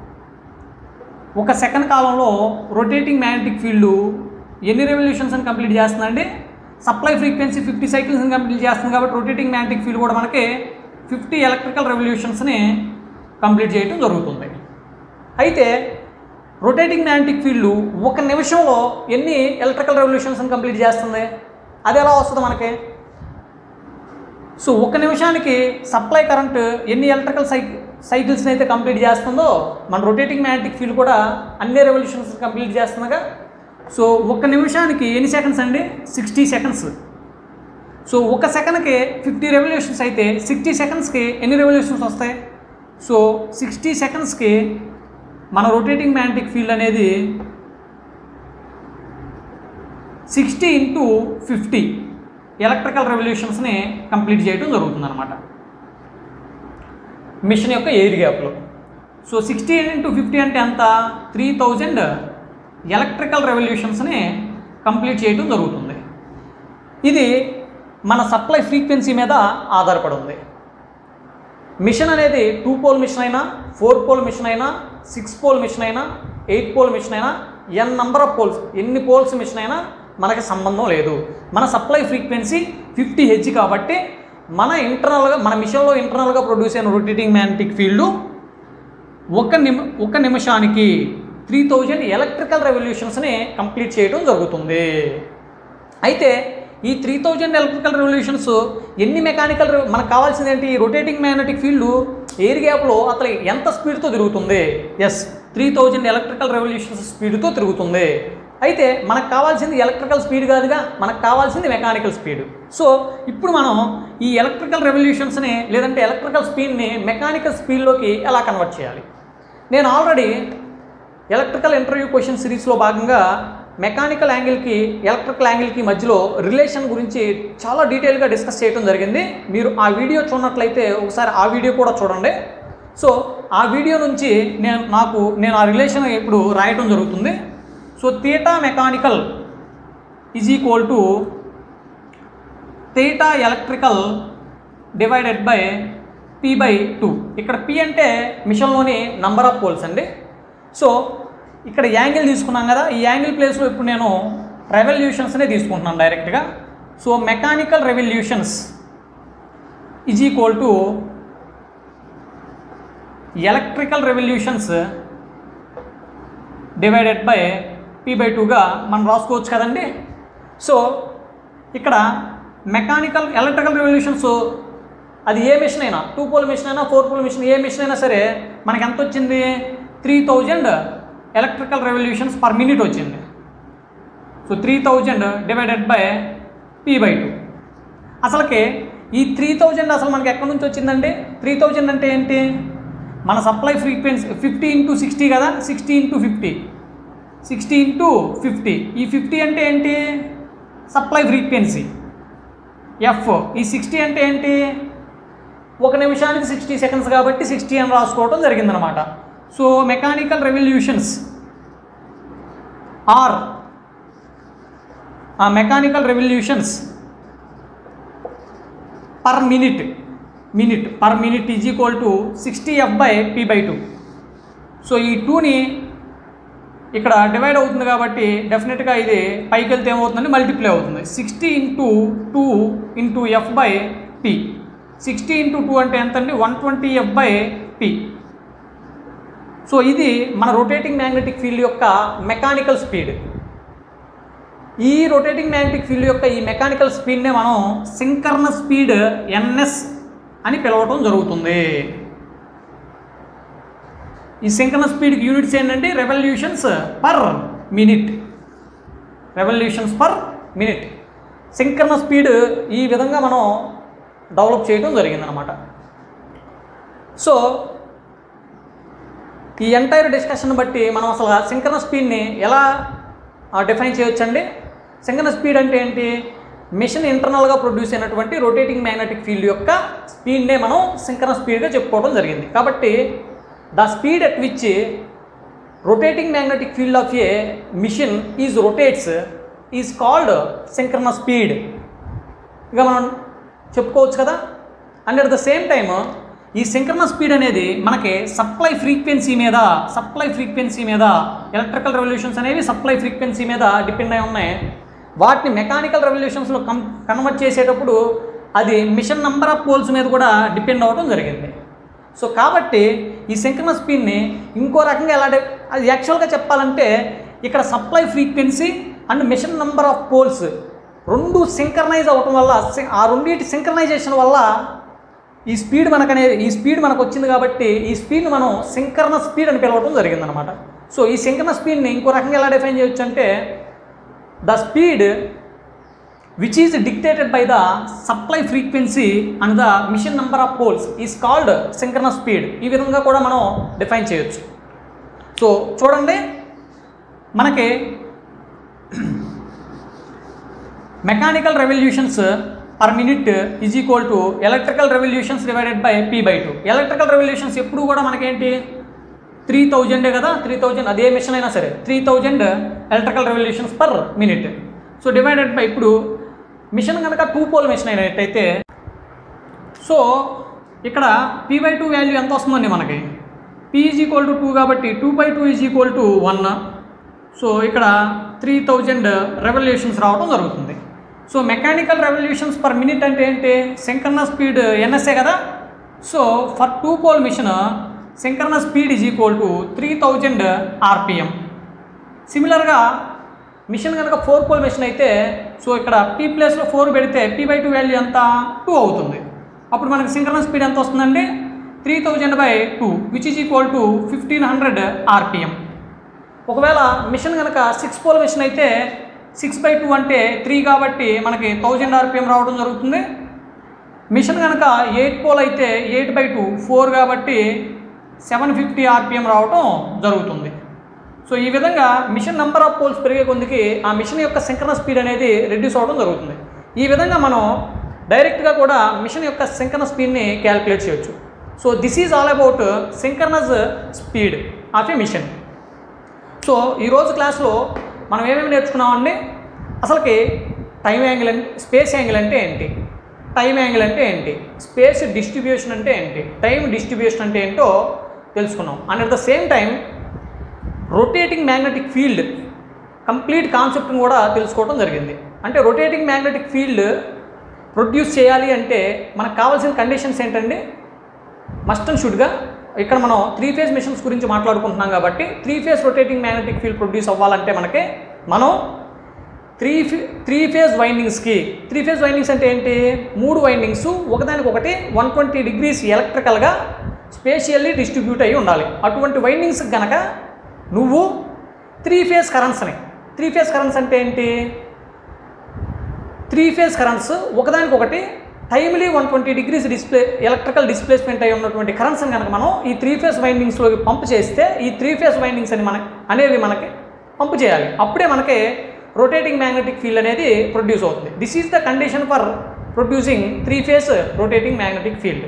ఒక సెకండ్ కాలంలో రొటేటింగ్ మ్యాగ్నెటిక్ ఫీల్డ్ ఎన్ని రెవల్యూషన్స్ని కంప్లీట్ చేస్తుందండి సప్లై ఫ్రీక్వెన్సీ ఫిఫ్టీ సైకిల్స్ని కంప్లీట్ చేస్తుంది కాబట్టి రొటేటింగ్ మ్యాగ్నెటిక్ ఫీల్డ్ కూడా మనకి ఫిఫ్టీ ఎలక్ట్రికల్ రెవల్యూషన్స్ని కంప్లీట్ చేయడం జరుగుతుంది అయితే రొటేటింగ్ మ్యాగ్నెటిక్ ఫీల్డ్ ఒక నిమిషంలో ఎన్ని ఎలక్ట్రికల్ రెవల్యూషన్స్ని కంప్లీట్ చేస్తుంది అది ఎలా వస్తుంది మనకి సో ఒక నిమిషానికి సప్లై కరెంట్ ఎన్ని ఎలక్ట్రికల్ సై సైకిల్స్ని అయితే కంప్లీట్ చేస్తుందో మన రొటేటింగ్ మ్యాగ్నెటిక్ ఫీల్డ్ కూడా అన్ని రెవల్యూషన్స్ కంప్లీట్ చేస్తుందిగా సో ఒక నిమిషానికి ఎన్ని సెకండ్స్ అండి సిక్స్టీ సెకండ్స్ సో ఒక సెకండ్కి ఫిఫ్టీ రెవల్యూషన్స్ అయితే సిక్స్టీ సెకండ్స్కి ఎన్ని రెవల్యూషన్స్ వస్తాయి సో సిక్స్టీ సెకండ్స్కి మన రొటేటింగ్ మ్యాగ్నెటిక్ ఫీల్డ్ అనేది సిక్స్టీ ఇంటూ ఫిఫ్టీ ఎలక్ట్రికల్ రెవల్యూషన్స్ని కంప్లీట్ చేయడం జరుగుతుందన్నమాట మిషన్ యొక్క ఎయిర్ గ్యాప్లో సో సిక్స్టీ ఇంటూ ఫిఫ్టీ అంటే ఎంత త్రీ థౌజండ్ ఎలక్ట్రికల్ రెవల్యూషన్స్ని కంప్లీట్ చేయడం జరుగుతుంది ఇది మన సప్లై ఫ్రీక్వెన్సీ మీద ఆధారపడి ఉంది మిషన్ అనేది టూ పోల్ మిషన్ అయినా ఫోర్ పోల్ మిషన్ అయినా సిక్స్ పోల్ మిషన్ అయినా ఎయిట్ పోల్ మిషన్ అయినా ఎన్ నంబర్ ఆఫ్ పోల్స్ ఎన్ని పోల్స్ మిషన్ అయినా మనకి సంబంధం లేదు మన సప్లై ఫ్రీక్వెన్సీ ఫిఫ్టీ హెచ్ కాబట్టి మన ఇంటర్నల్గా మన మిషన్లో ఇంటర్నల్గా ప్రొడ్యూస్ అయిన రొటేటింగ్ మ్యాగ్నెటిక్ ఫీల్డ్ ఒక నిమి ఒక నిమిషానికి త్రీ థౌజండ్ ఎలక్ట్రికల్ రెవల్యూషన్స్ని కంప్లీట్ చేయడం జరుగుతుంది అయితే ఈ త్రీ థౌజండ్ ఎలక్ట్రికల్ రెవల్యూషన్స్ ఎన్ని మెకానికల్ మనకు కావాల్సింది ఏంటి రొటేటింగ్ మ్యాగ్నెటిక్ ఫీల్డ్ ఎయిర్ గ్యాప్లో అసలు ఎంత స్పీడ్తో తిరుగుతుంది yes three thousand electrical revolutions స్పీడ్తో తిరుగుతుంది అయితే మనకు కావాల్సింది ఎలక్ట్రికల్ స్పీడ్ కాదుగా మనకు కావాల్సింది మెకానికల్ స్పీడ్ సో ఇప్పుడు మనం ఈ ఎలక్ట్రికల్ రెవల్యూషన్స్ని లేదంటే ఎలక్ట్రికల్ స్పీడ్ని మెకానికల్ స్పీడ్లోకి ఎలా కన్వర్ట్ చేయాలి నేను ఆల్రెడీ ఎలక్ట్రికల్ ఇంటర్వ్యూ క్వశ్చన్ సిరీస్లో భాగంగా మెకానికల్ యాంగిల్కి ఎలక్ట్రికల్ యాంగిల్కి మధ్యలో రిలేషన్ గురించి చాలా డీటెయిల్గా డిస్కస్ చేయడం జరిగింది మీరు ఆ వీడియో చూడనట్లయితే ఒకసారి ఆ వీడియో కూడా చూడండి సో ఆ వీడియో నుంచి నేను నాకు నేను ఆ రిలేషన్ ఇప్పుడు రాయటం జరుగుతుంది so theta mechanical is equal to theta electrical divided by P by two ఇక్కడ పి అంటే మిషన్లోని నంబర్ ఆఫ్ పోల్స్ అండి సో ఇక్కడ యాంగిల్ తీసుకున్నాం కదా ఈ యాంగిల్ ప్లేస్లో ఇప్పుడు నేను రెవల్యూషన్స్నే తీసుకుంటున్నాను డైరెక్ట్గా so mechanical revolutions is equal to electrical revolutions divided by P by టూగా మనం రాసుకోవచ్చు కదండి సో ఇక్కడ మెకానికల్ ఎలక్ట్రికల్ రెవల్యూషన్స్ అది ఏ మిషన్ అయినా టూ పోల్ మిషన్ అయినా ఫోర్ పోల్ మిషన్ ఏ మిషన్ అయినా సరే మనకి ఎంత వచ్చింది three thousand electrical revolutions per minute వచ్చింది so three thousand divided by P by two అసలుకి ఈ త్రీ థౌజండ్ అసలు మనకి ఎక్కడి నుంచి వచ్చిందండి త్రీ థౌజండ్ అంటే ఏంటి మన supply frequency fifty into sixty కదా sixty into fifty sixty into fifty ఈ ఫిఫ్టీ అంటే ఏంటి సప్లై ఫ్రీక్వెన్సీ ఎఫ్ ఈ సిక్స్టీ అంటే ఏంటి ఒక నిమిషానికి సిక్స్టీ సెకండ్స్ కాబట్టి సిక్స్టీ అని రాసుకోవడం జరిగిందనమాట సో మెకానికల్ రెవల్యూషన్స్ ఆర్ ఆ mechanical revolutions per minute minute per minute is equal to sixty F by P by two so ఈ టూని ఇక్కడ డివైడ్ అవుతుంది కాబట్టి డెఫినెట్గా ఇది పైకి వెళ్తే ఏమవుతుందంటే మల్టిప్లై అవుతుంది sixty into two into F by P sixty into two అంటే ఎంత అండి one twenty F by P so ఇది మన రొటేటింగ్ మ్యాగ్నెటిక్ ఫీల్డ్ యొక్క మెకానికల్ స్పీడ్ ఈ రొటేటింగ్ మ్యాగ్నెటిక్ ఫీల్డ్ యొక్క ఈ మెకానికల్ స్పీడ్నే మనం సింకర్న స్పీడ్ ఎన్ఎస్ అని పిలవటం జరుగుతుంది ఈ సింకర్న స్పీడ్కి యూనిట్స్ ఏంటంటే revolutions per minute revolutions per minute synchronous speed ఈ విధంగా మనం డెవలప్ చేయడం జరిగిందనమాట సో ఈ ఎంటైర్ డిస్కషన్ బట్టి మనం అసలు సింకర్న స్పీడ్ని ఎలా డిఫైన్ చేయొచ్చండి సింకర్న స్పీడ్ అంటే ఏంటి మిషన్ ఇంటర్నల్గా ప్రొడ్యూస్ అయినటువంటి రొటేటింగ్ మ్యాగ్నెటిక్ ఫీల్డ్ యొక్క స్పీడ్నే మనం సింకర్న స్పీడ్గా చెప్పుకోవడం జరిగింది కాబట్టి the speed at which rotating magnetic field of a machine is rotates is called synchronous speed ఇక మనం చెప్పుకోవచ్చు కదా and at the same time ఈ సింక్రన స్పీడ్ అనేది మనకి సప్లై ఫ్రీక్వెన్సీ మీద సప్లై ఫ్రీక్వెన్సీ మీద ఎలక్ట్రికల్ రెవల్యూషన్స్ అనేవి సప్లై ఫ్రీక్వెన్సీ మీద డిపెండ్ అయి ఉన్నాయి వాటిని మెకానికల్ రెవల్యూషన్స్లో కం కన్వర్ట్ చేసేటప్పుడు అది మిషన్ నంబర్ ఆఫ్ పోల్స్ మీద కూడా డిపెండ్ అవ్వడం జరిగింది సో కాబట్టి ఈ సింక్రనస్ స్పీడ్ని ఇంకో రకంగా ఎలా డి- అది యాక్చువల్గా చెప్పాలంటే ఇక్కడ supply frequency and machine number of poles రెండు సింక్రనైజ్ అవ్వటం వల్ల సి- ఆ రెండింటి సింక్రనైజేషన్ వల్ల ఈ స్పీడ్ మనకు అనేది ఈ స్పీడ్ మనకు వచ్చింది కాబట్టి ఈ స్పీడ్ని మనం సింకర్న స్పీడ్ అని పిలవడం జరిగిందనమాట సో ఈ సింకర్న స్పీడ్ని ఇంకో రకంగా ఎలా డిఫైన్ చేయొచ్చు అంటే the speed which is dictated by the supply frequency and the machine number of poles is called synchronous speed ఈ విధంగా కూడా మనం డిఫైన్ చేయొచ్చు సో చూడండి మనకి mechanical revolutions per minute is equal to electrical revolutions divided by P by two electrical revolutions ఎప్పుడు కూడా మనకేంటి త్రీ థౌజండే కదా త్రీ థౌజండ్ అదే మిషన్ అయినా సరే three thousand electrical revolutions per minute so divided by ఇప్పుడు మిషన్ కనుక టూ పోల్ మిషన్ అయినట్టయితే సో ఇక్కడ పీ బై టూ వాల్యూ ఎంత వస్తుందండి మనకి P is equal to two కాబట్టి two by two is equal to one so ఇక్కడ three thousand revolutions రావడం జరుగుతుంది so mechanical revolutions per minute అంటే ఏంటి సింకర్న స్పీడ్ ఎన్ఎస్ఏ కదా so for two pole machine synchronous speed is equal to three thousand RPM సిమిలర్గా machine కనుక four pole machine అయితే సో ఇక్కడ పీ ప్లేస్లో ఫోర్ పెడితే పీ బై టూ వాల్యూ ఎంత టూ అవుతుంది అప్పుడు మనకి సింక్రనస్ స్పీడ్ ఎంత వస్తుందండి three thousand by two which is equal to fifteen hundred RPM ఒకవేళ మిషన్ కనుక సిక్స్ పోల్ మిషన్ అయితే సిక్స్ బై టూ అంటే త్రీ కాబట్టి మనకి థౌజండ్ ఆర్పిఎం రావడం జరుగుతుంది మిషన్ కనుక ఎయిట్ పోల్ అయితే ఎయిట్ బై టూ ఫోర్ కాబట్టి సెవెన్ ఫిఫ్టీ ఆర్పిఎం రావడం జరుగుతుంది సో ఈ విధంగా మిషన్ నెంబర్ ఆఫ్ పోల్స్ పెరిగే కొద్దికి ఆ మిషన్ యొక్క సింక్రన స్పీడ్ అనేది రెడ్యూస్ అవ్వడం జరుగుతుంది ఈ విధంగా మనం డైరెక్ట్గా కూడా మిషన్ యొక్క సింక్రన స్పీడ్ని క్యాలిక్యులేట్ చేయొచ్చు so this is all about synchronous speed of a machine so ఈరోజు క్లాస్లో మనం ఏమేమి నేర్చుకున్నామండి అసలుకి టైం యాంగిల్ అంటే స్పేస్ యాంగిల్ అంటే ఏంటి టైం యాంగిల్ అంటే ఏంటి స్పేస్ డిస్ట్రిబ్యూషన్ అంటే ఏంటి టైం డిస్ట్రిబ్యూషన్ అంటే ఏంటో తెలుసుకున్నాం and at the same time rotating magnetic field complete కాన్సెప్ట్ని కూడా తెలుసుకోవడం జరిగింది అంటే రొటేటింగ్ మ్యాగ్నెటిక్ ఫీల్డ్ ప్రొడ్యూస్ చేయాలి అంటే మనకు కావాల్సిన కండిషన్స్ ఏంటండి మస్ట్ అండ్ షుడ్గా ఇక్కడ మనం త్రీ ఫేజ్ మిషన్స్ గురించి మాట్లాడుకుంటున్నాం కాబట్టి three phase rotating magnetic field produce అవ్వాలంటే మనకి మనం త్రీ ఫే త్రీ ఫేజ్ వైండింగ్స్కి త్రీ ఫేజ్ వైండింగ్స్ అంటే ఏంటి మూడు వైండింగ్స్ ఒకదానికొకటి వన్ ట్వంటీ డిగ్రీస్ ఎలక్ట్రికల్గా స్పేషియల్లీ డిస్ట్రిబ్యూట్ అయ్యి ఉండాలి అటువంటి వైండింగ్స్ గనక నువ్వు త్రీ ఫేజ్ కరెంట్స్ని త్రీ ఫేజ్ కరెంట్స్ అంటే ఏంటి త్రీ ఫేజ్ కరెంట్స్ ఒకదానికొకటి timely one twenty degrees display electrical displacement అయి ఉన్నటువంటి కరెంట్స్ని కనుక మనం ఈ త్రీ ఫేజ్ వైండింగ్స్లోకి పంప్ చేస్తే ఈ త్రీ ఫేజ్ వైండింగ్స్ అని మన అనేవి మనకి పంప్ చేయాలి అప్పుడే మనకి రొటేటింగ్ మ్యాగ్నెటిక్ ఫీల్డ్ అనేది ప్రొడ్యూస్ అవుతుంది this is the condition for producing three phase rotating magnetic field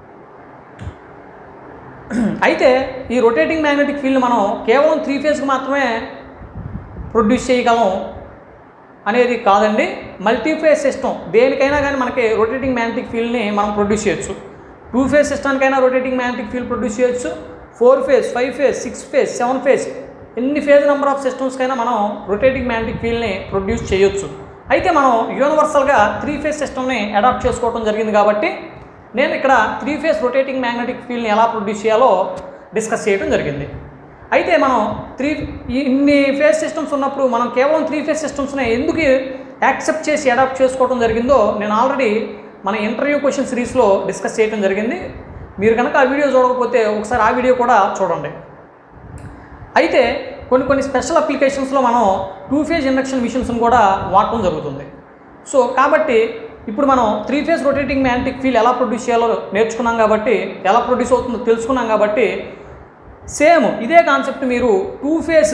అయితే ఈ రొటేటింగ్ మ్యాగ్నెటిక్ ఫీల్డ్ మనం కేవలం త్రీ ఫేజ్కి మాత్రమే ప్రొడ్యూస్ చేయగలం అనేది కాదండి మల్టీఫేజ్ సిస్టమ్ దేనికైనా కానీ మనకి రొటేటింగ్ మ్యాగ్నెటిక్ ఫీల్డ్ని మనం ప్రొడ్యూస్ చేయొచ్చు టూ ఫేజ్ సిస్టానికైనా రొటేటింగ్ మ్యాగ్నెటిక్ ఫీల్డ్ ప్రొడ్యూస్ చేయొచ్చు four phase five phase six phase seven phase ఎన్ని ఫేజ్ నెంబర్ ఆఫ్ సిస్టమ్స్కైనా మనం రొటేటింగ్ మ్యాగ్నెటిక్ ఫీల్డ్ని ప్రొడ్యూస్ చేయొచ్చు అయితే మనం యూనివర్సల్గా త్రీ ఫేజ్ సిస్టమ్ని అడాప్ట్ చేసుకోవడం జరిగింది కాబట్టి నేను ఇక్కడ త్రీ ఫేజ్ రొటేటింగ్ మ్యాగ్నెటిక్ ఫీల్డ్ని ఎలా ప్రొడ్యూస్ చేయాలో డిస్కస్ చేయడం జరిగింది అయితే మనం త్రీ ఇన్ని ఫేజ్ సిస్టమ్స్ ఉన్నప్పుడు మనం కేవలం త్రీ ఫేజ్ సిస్టమ్స్ని ఎందుకు యాక్సెప్ట్ చేసి అడాప్ట్ చేసుకోవడం జరిగిందో నేను ఆల్రెడీ మన ఇంటర్వ్యూ క్వశ్చన్ సిరీస్లో డిస్కస్ చేయడం జరిగింది మీరు కనుక ఆ వీడియో చూడకపోతే ఒకసారి ఆ వీడియో కూడా చూడండి అయితే కొన్ని కొన్ని స్పెషల్ అప్లికేషన్స్లో మనం టూ ఫేజ్ ఇండక్షన్ మిషన్స్ని కూడా వాడటం జరుగుతుంది సో కాబట్టి ఇప్పుడు మనం three phase rotating magnetic field ఎలా ప్రొడ్యూస్ చేయాలో నేర్చుకున్నాం కాబట్టి ఎలా ప్రొడ్యూస్ అవుతుందో తెలుసుకున్నాం కాబట్టి సేమ్ ఇదే కాన్సెప్ట్ మీరు టూ ఫేజ్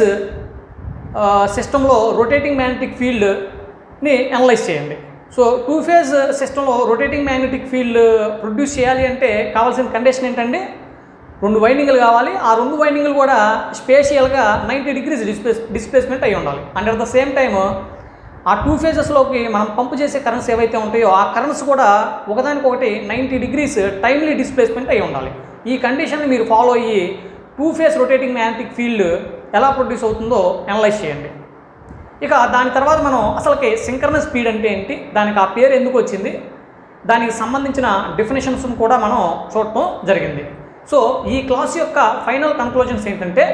సిస్టంలో రొటేటింగ్ మ్యాగ్నెటిక్ ఫీల్డ్ని అనలైజ్ చేయండి సో టూ ఫేజ్ సిస్టంలో రొటేటింగ్ మ్యాగ్నెటిక్ ఫీల్డ్ ప్రొడ్యూస్ చేయాలి అంటే కావాల్సిన కండిషన్ ఏంటంటే రెండు వైండింగ్లు కావాలి ఆ రెండు వైండింగ్లు కూడా స్పేషియల్గా నైంటీ డిగ్రీస్ డిస్ప్లేస్ డిస్ప్లేస్మెంట్ అయి ఉండాలి and at the same time ఆ టూ ఫేజెస్లోకి మనం పంపు చేసే కరెంట్స్ ఏవైతే ఉంటాయో ఆ కరెంట్స్ కూడా ఒకదానికొకటి నైంటీ డిగ్రీస్ టైమ్లీ డిస్ప్లేస్మెంట్ అయి ఉండాలి ఈ కండిషన్ని మీరు ఫాలో అయ్యి two phase rotating magnetic field ఎలా ప్రొడ్యూస్ అవుతుందో అనలైజ్ చేయండి ఇక దాని తర్వాత మనం అసలుకి సింక్రనస్ స్పీడ్ అంటే ఏంటి దానికి ఆ పేరు ఎందుకు వచ్చింది దానికి సంబంధించిన డెఫినేషన్స్ కూడా మనం చూడటం జరిగింది సో ఈ క్లాస్ యొక్క ఫైనల్ కంక్లూజన్స్ ఏంటంటే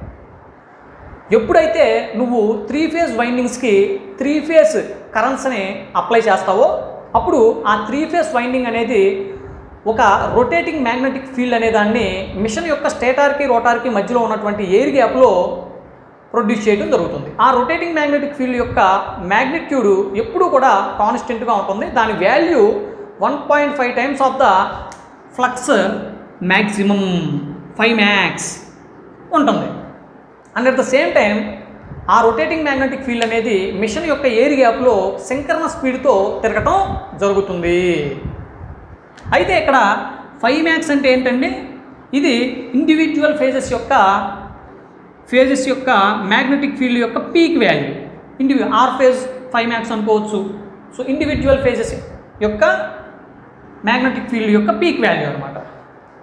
ఎప్పుడైతే నువ్వు త్రీ ఫేజ్ వైండింగ్స్కి త్రీ ఫేజ్ కరెంట్స్ని అప్లై చేస్తావో అప్పుడు ఆ త్రీ ఫేజ్ వైండింగ్ అనేది ఒక రొటేటింగ్ మ్యాగ్నెటిక్ ఫీల్డ్ అనే దాన్ని మిషన్ యొక్క స్టేటార్కి రోటార్కి మధ్యలో ఉన్నటువంటి ఎయిర్ గ్యాప్లో ప్రొడ్యూస్ చేయడం జరుగుతుంది ఆ రొటేటింగ్ మ్యాగ్నెటిక్ ఫీల్డ్ యొక్క మ్యాగ్నిట్యూడ్ ఎప్పుడూ కూడా కాన్స్టెంట్గా ఉంటుంది దాని value one point five times of the flux maximum five max ఉంటుంది and at the same time ఆ రొటేటింగ్ మ్యాగ్నెటిక్ ఫీల్డ్ అనేది మిషన్ యొక్క ఎయిర్ గ్యాప్లో శంకరణ స్పీడ్తో తిరగటం జరుగుతుంది అయితే ఇక్కడ ఫైవ్ మ్యాక్స్ అంటే ఏంటండి ఇది ఇండివిజువల్ ఫేజెస్ యొక్క ఫేజెస్ యొక్క మ్యాగ్నెటిక్ ఫీల్డ్ యొక్క peak value individual or phase five max అనుకోవచ్చు సో ఇండివిజువల్ ఫేజెస్ యొక్క మ్యాగ్నెటిక్ ఫీల్డ్ యొక్క పీక్ వాల్యూ అనమాట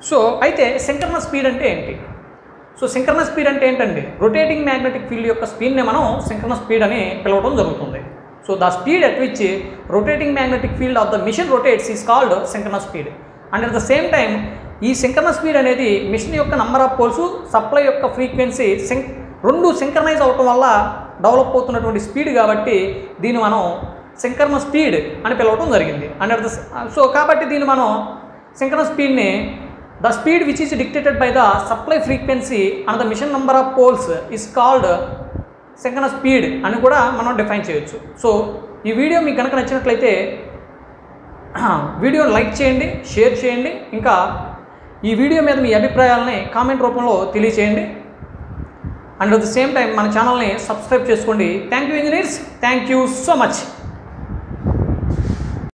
సో అయితే సింక్రనస్ స్పీడ్ అంటే ఏంటి సో సింక్రనస్ స్పీడ్ అంటే ఏంటండి రొటేటింగ్ మ్యాగ్నెటిక్ ఫీల్డ్ యొక్క స్పీడ్ని మనం సింక్రనస్ స్పీడ్ అని పిలవడం జరుగుతుంది so the speed at which rotating magnetic field of the machine rotates is called synchronous speed and at the same time ఈ సింక్రనస్ స్పీడ్ అనేది machine యొక్క నంబర్ ఆఫ్ పోల్స్ సప్లై యొక్క frequency sync రెండు synchronise అవటం వల్ల develop అవుతున్నటువంటి speed కాబట్టి దీన్ని మనం సింకర్న స్పీడ్ అని పిలవడం జరిగింది అండ్ అట్ ద సో కాబట్టి దీన్ని మనం సింకర్న స్పీడ్ని the speed which is dictated by the supply frequency and the machine number of poles is called synchronous speed అని కూడా మనం డిఫైన్ చేయొచ్చు సో ఈ వీడియో మీకు కనుక నచ్చినట్లయితే వీడియోని లైక్ చేయండి షేర్ చేయండి ఇంకా ఈ వీడియో మీద మీ అభిప్రాయాలని కామెంట్ రూపంలో తెలియచేయండి and at the same time మన ఛానల్ని సబ్స్క్రైబ్ చేసుకోండి thank you engineers thank you so much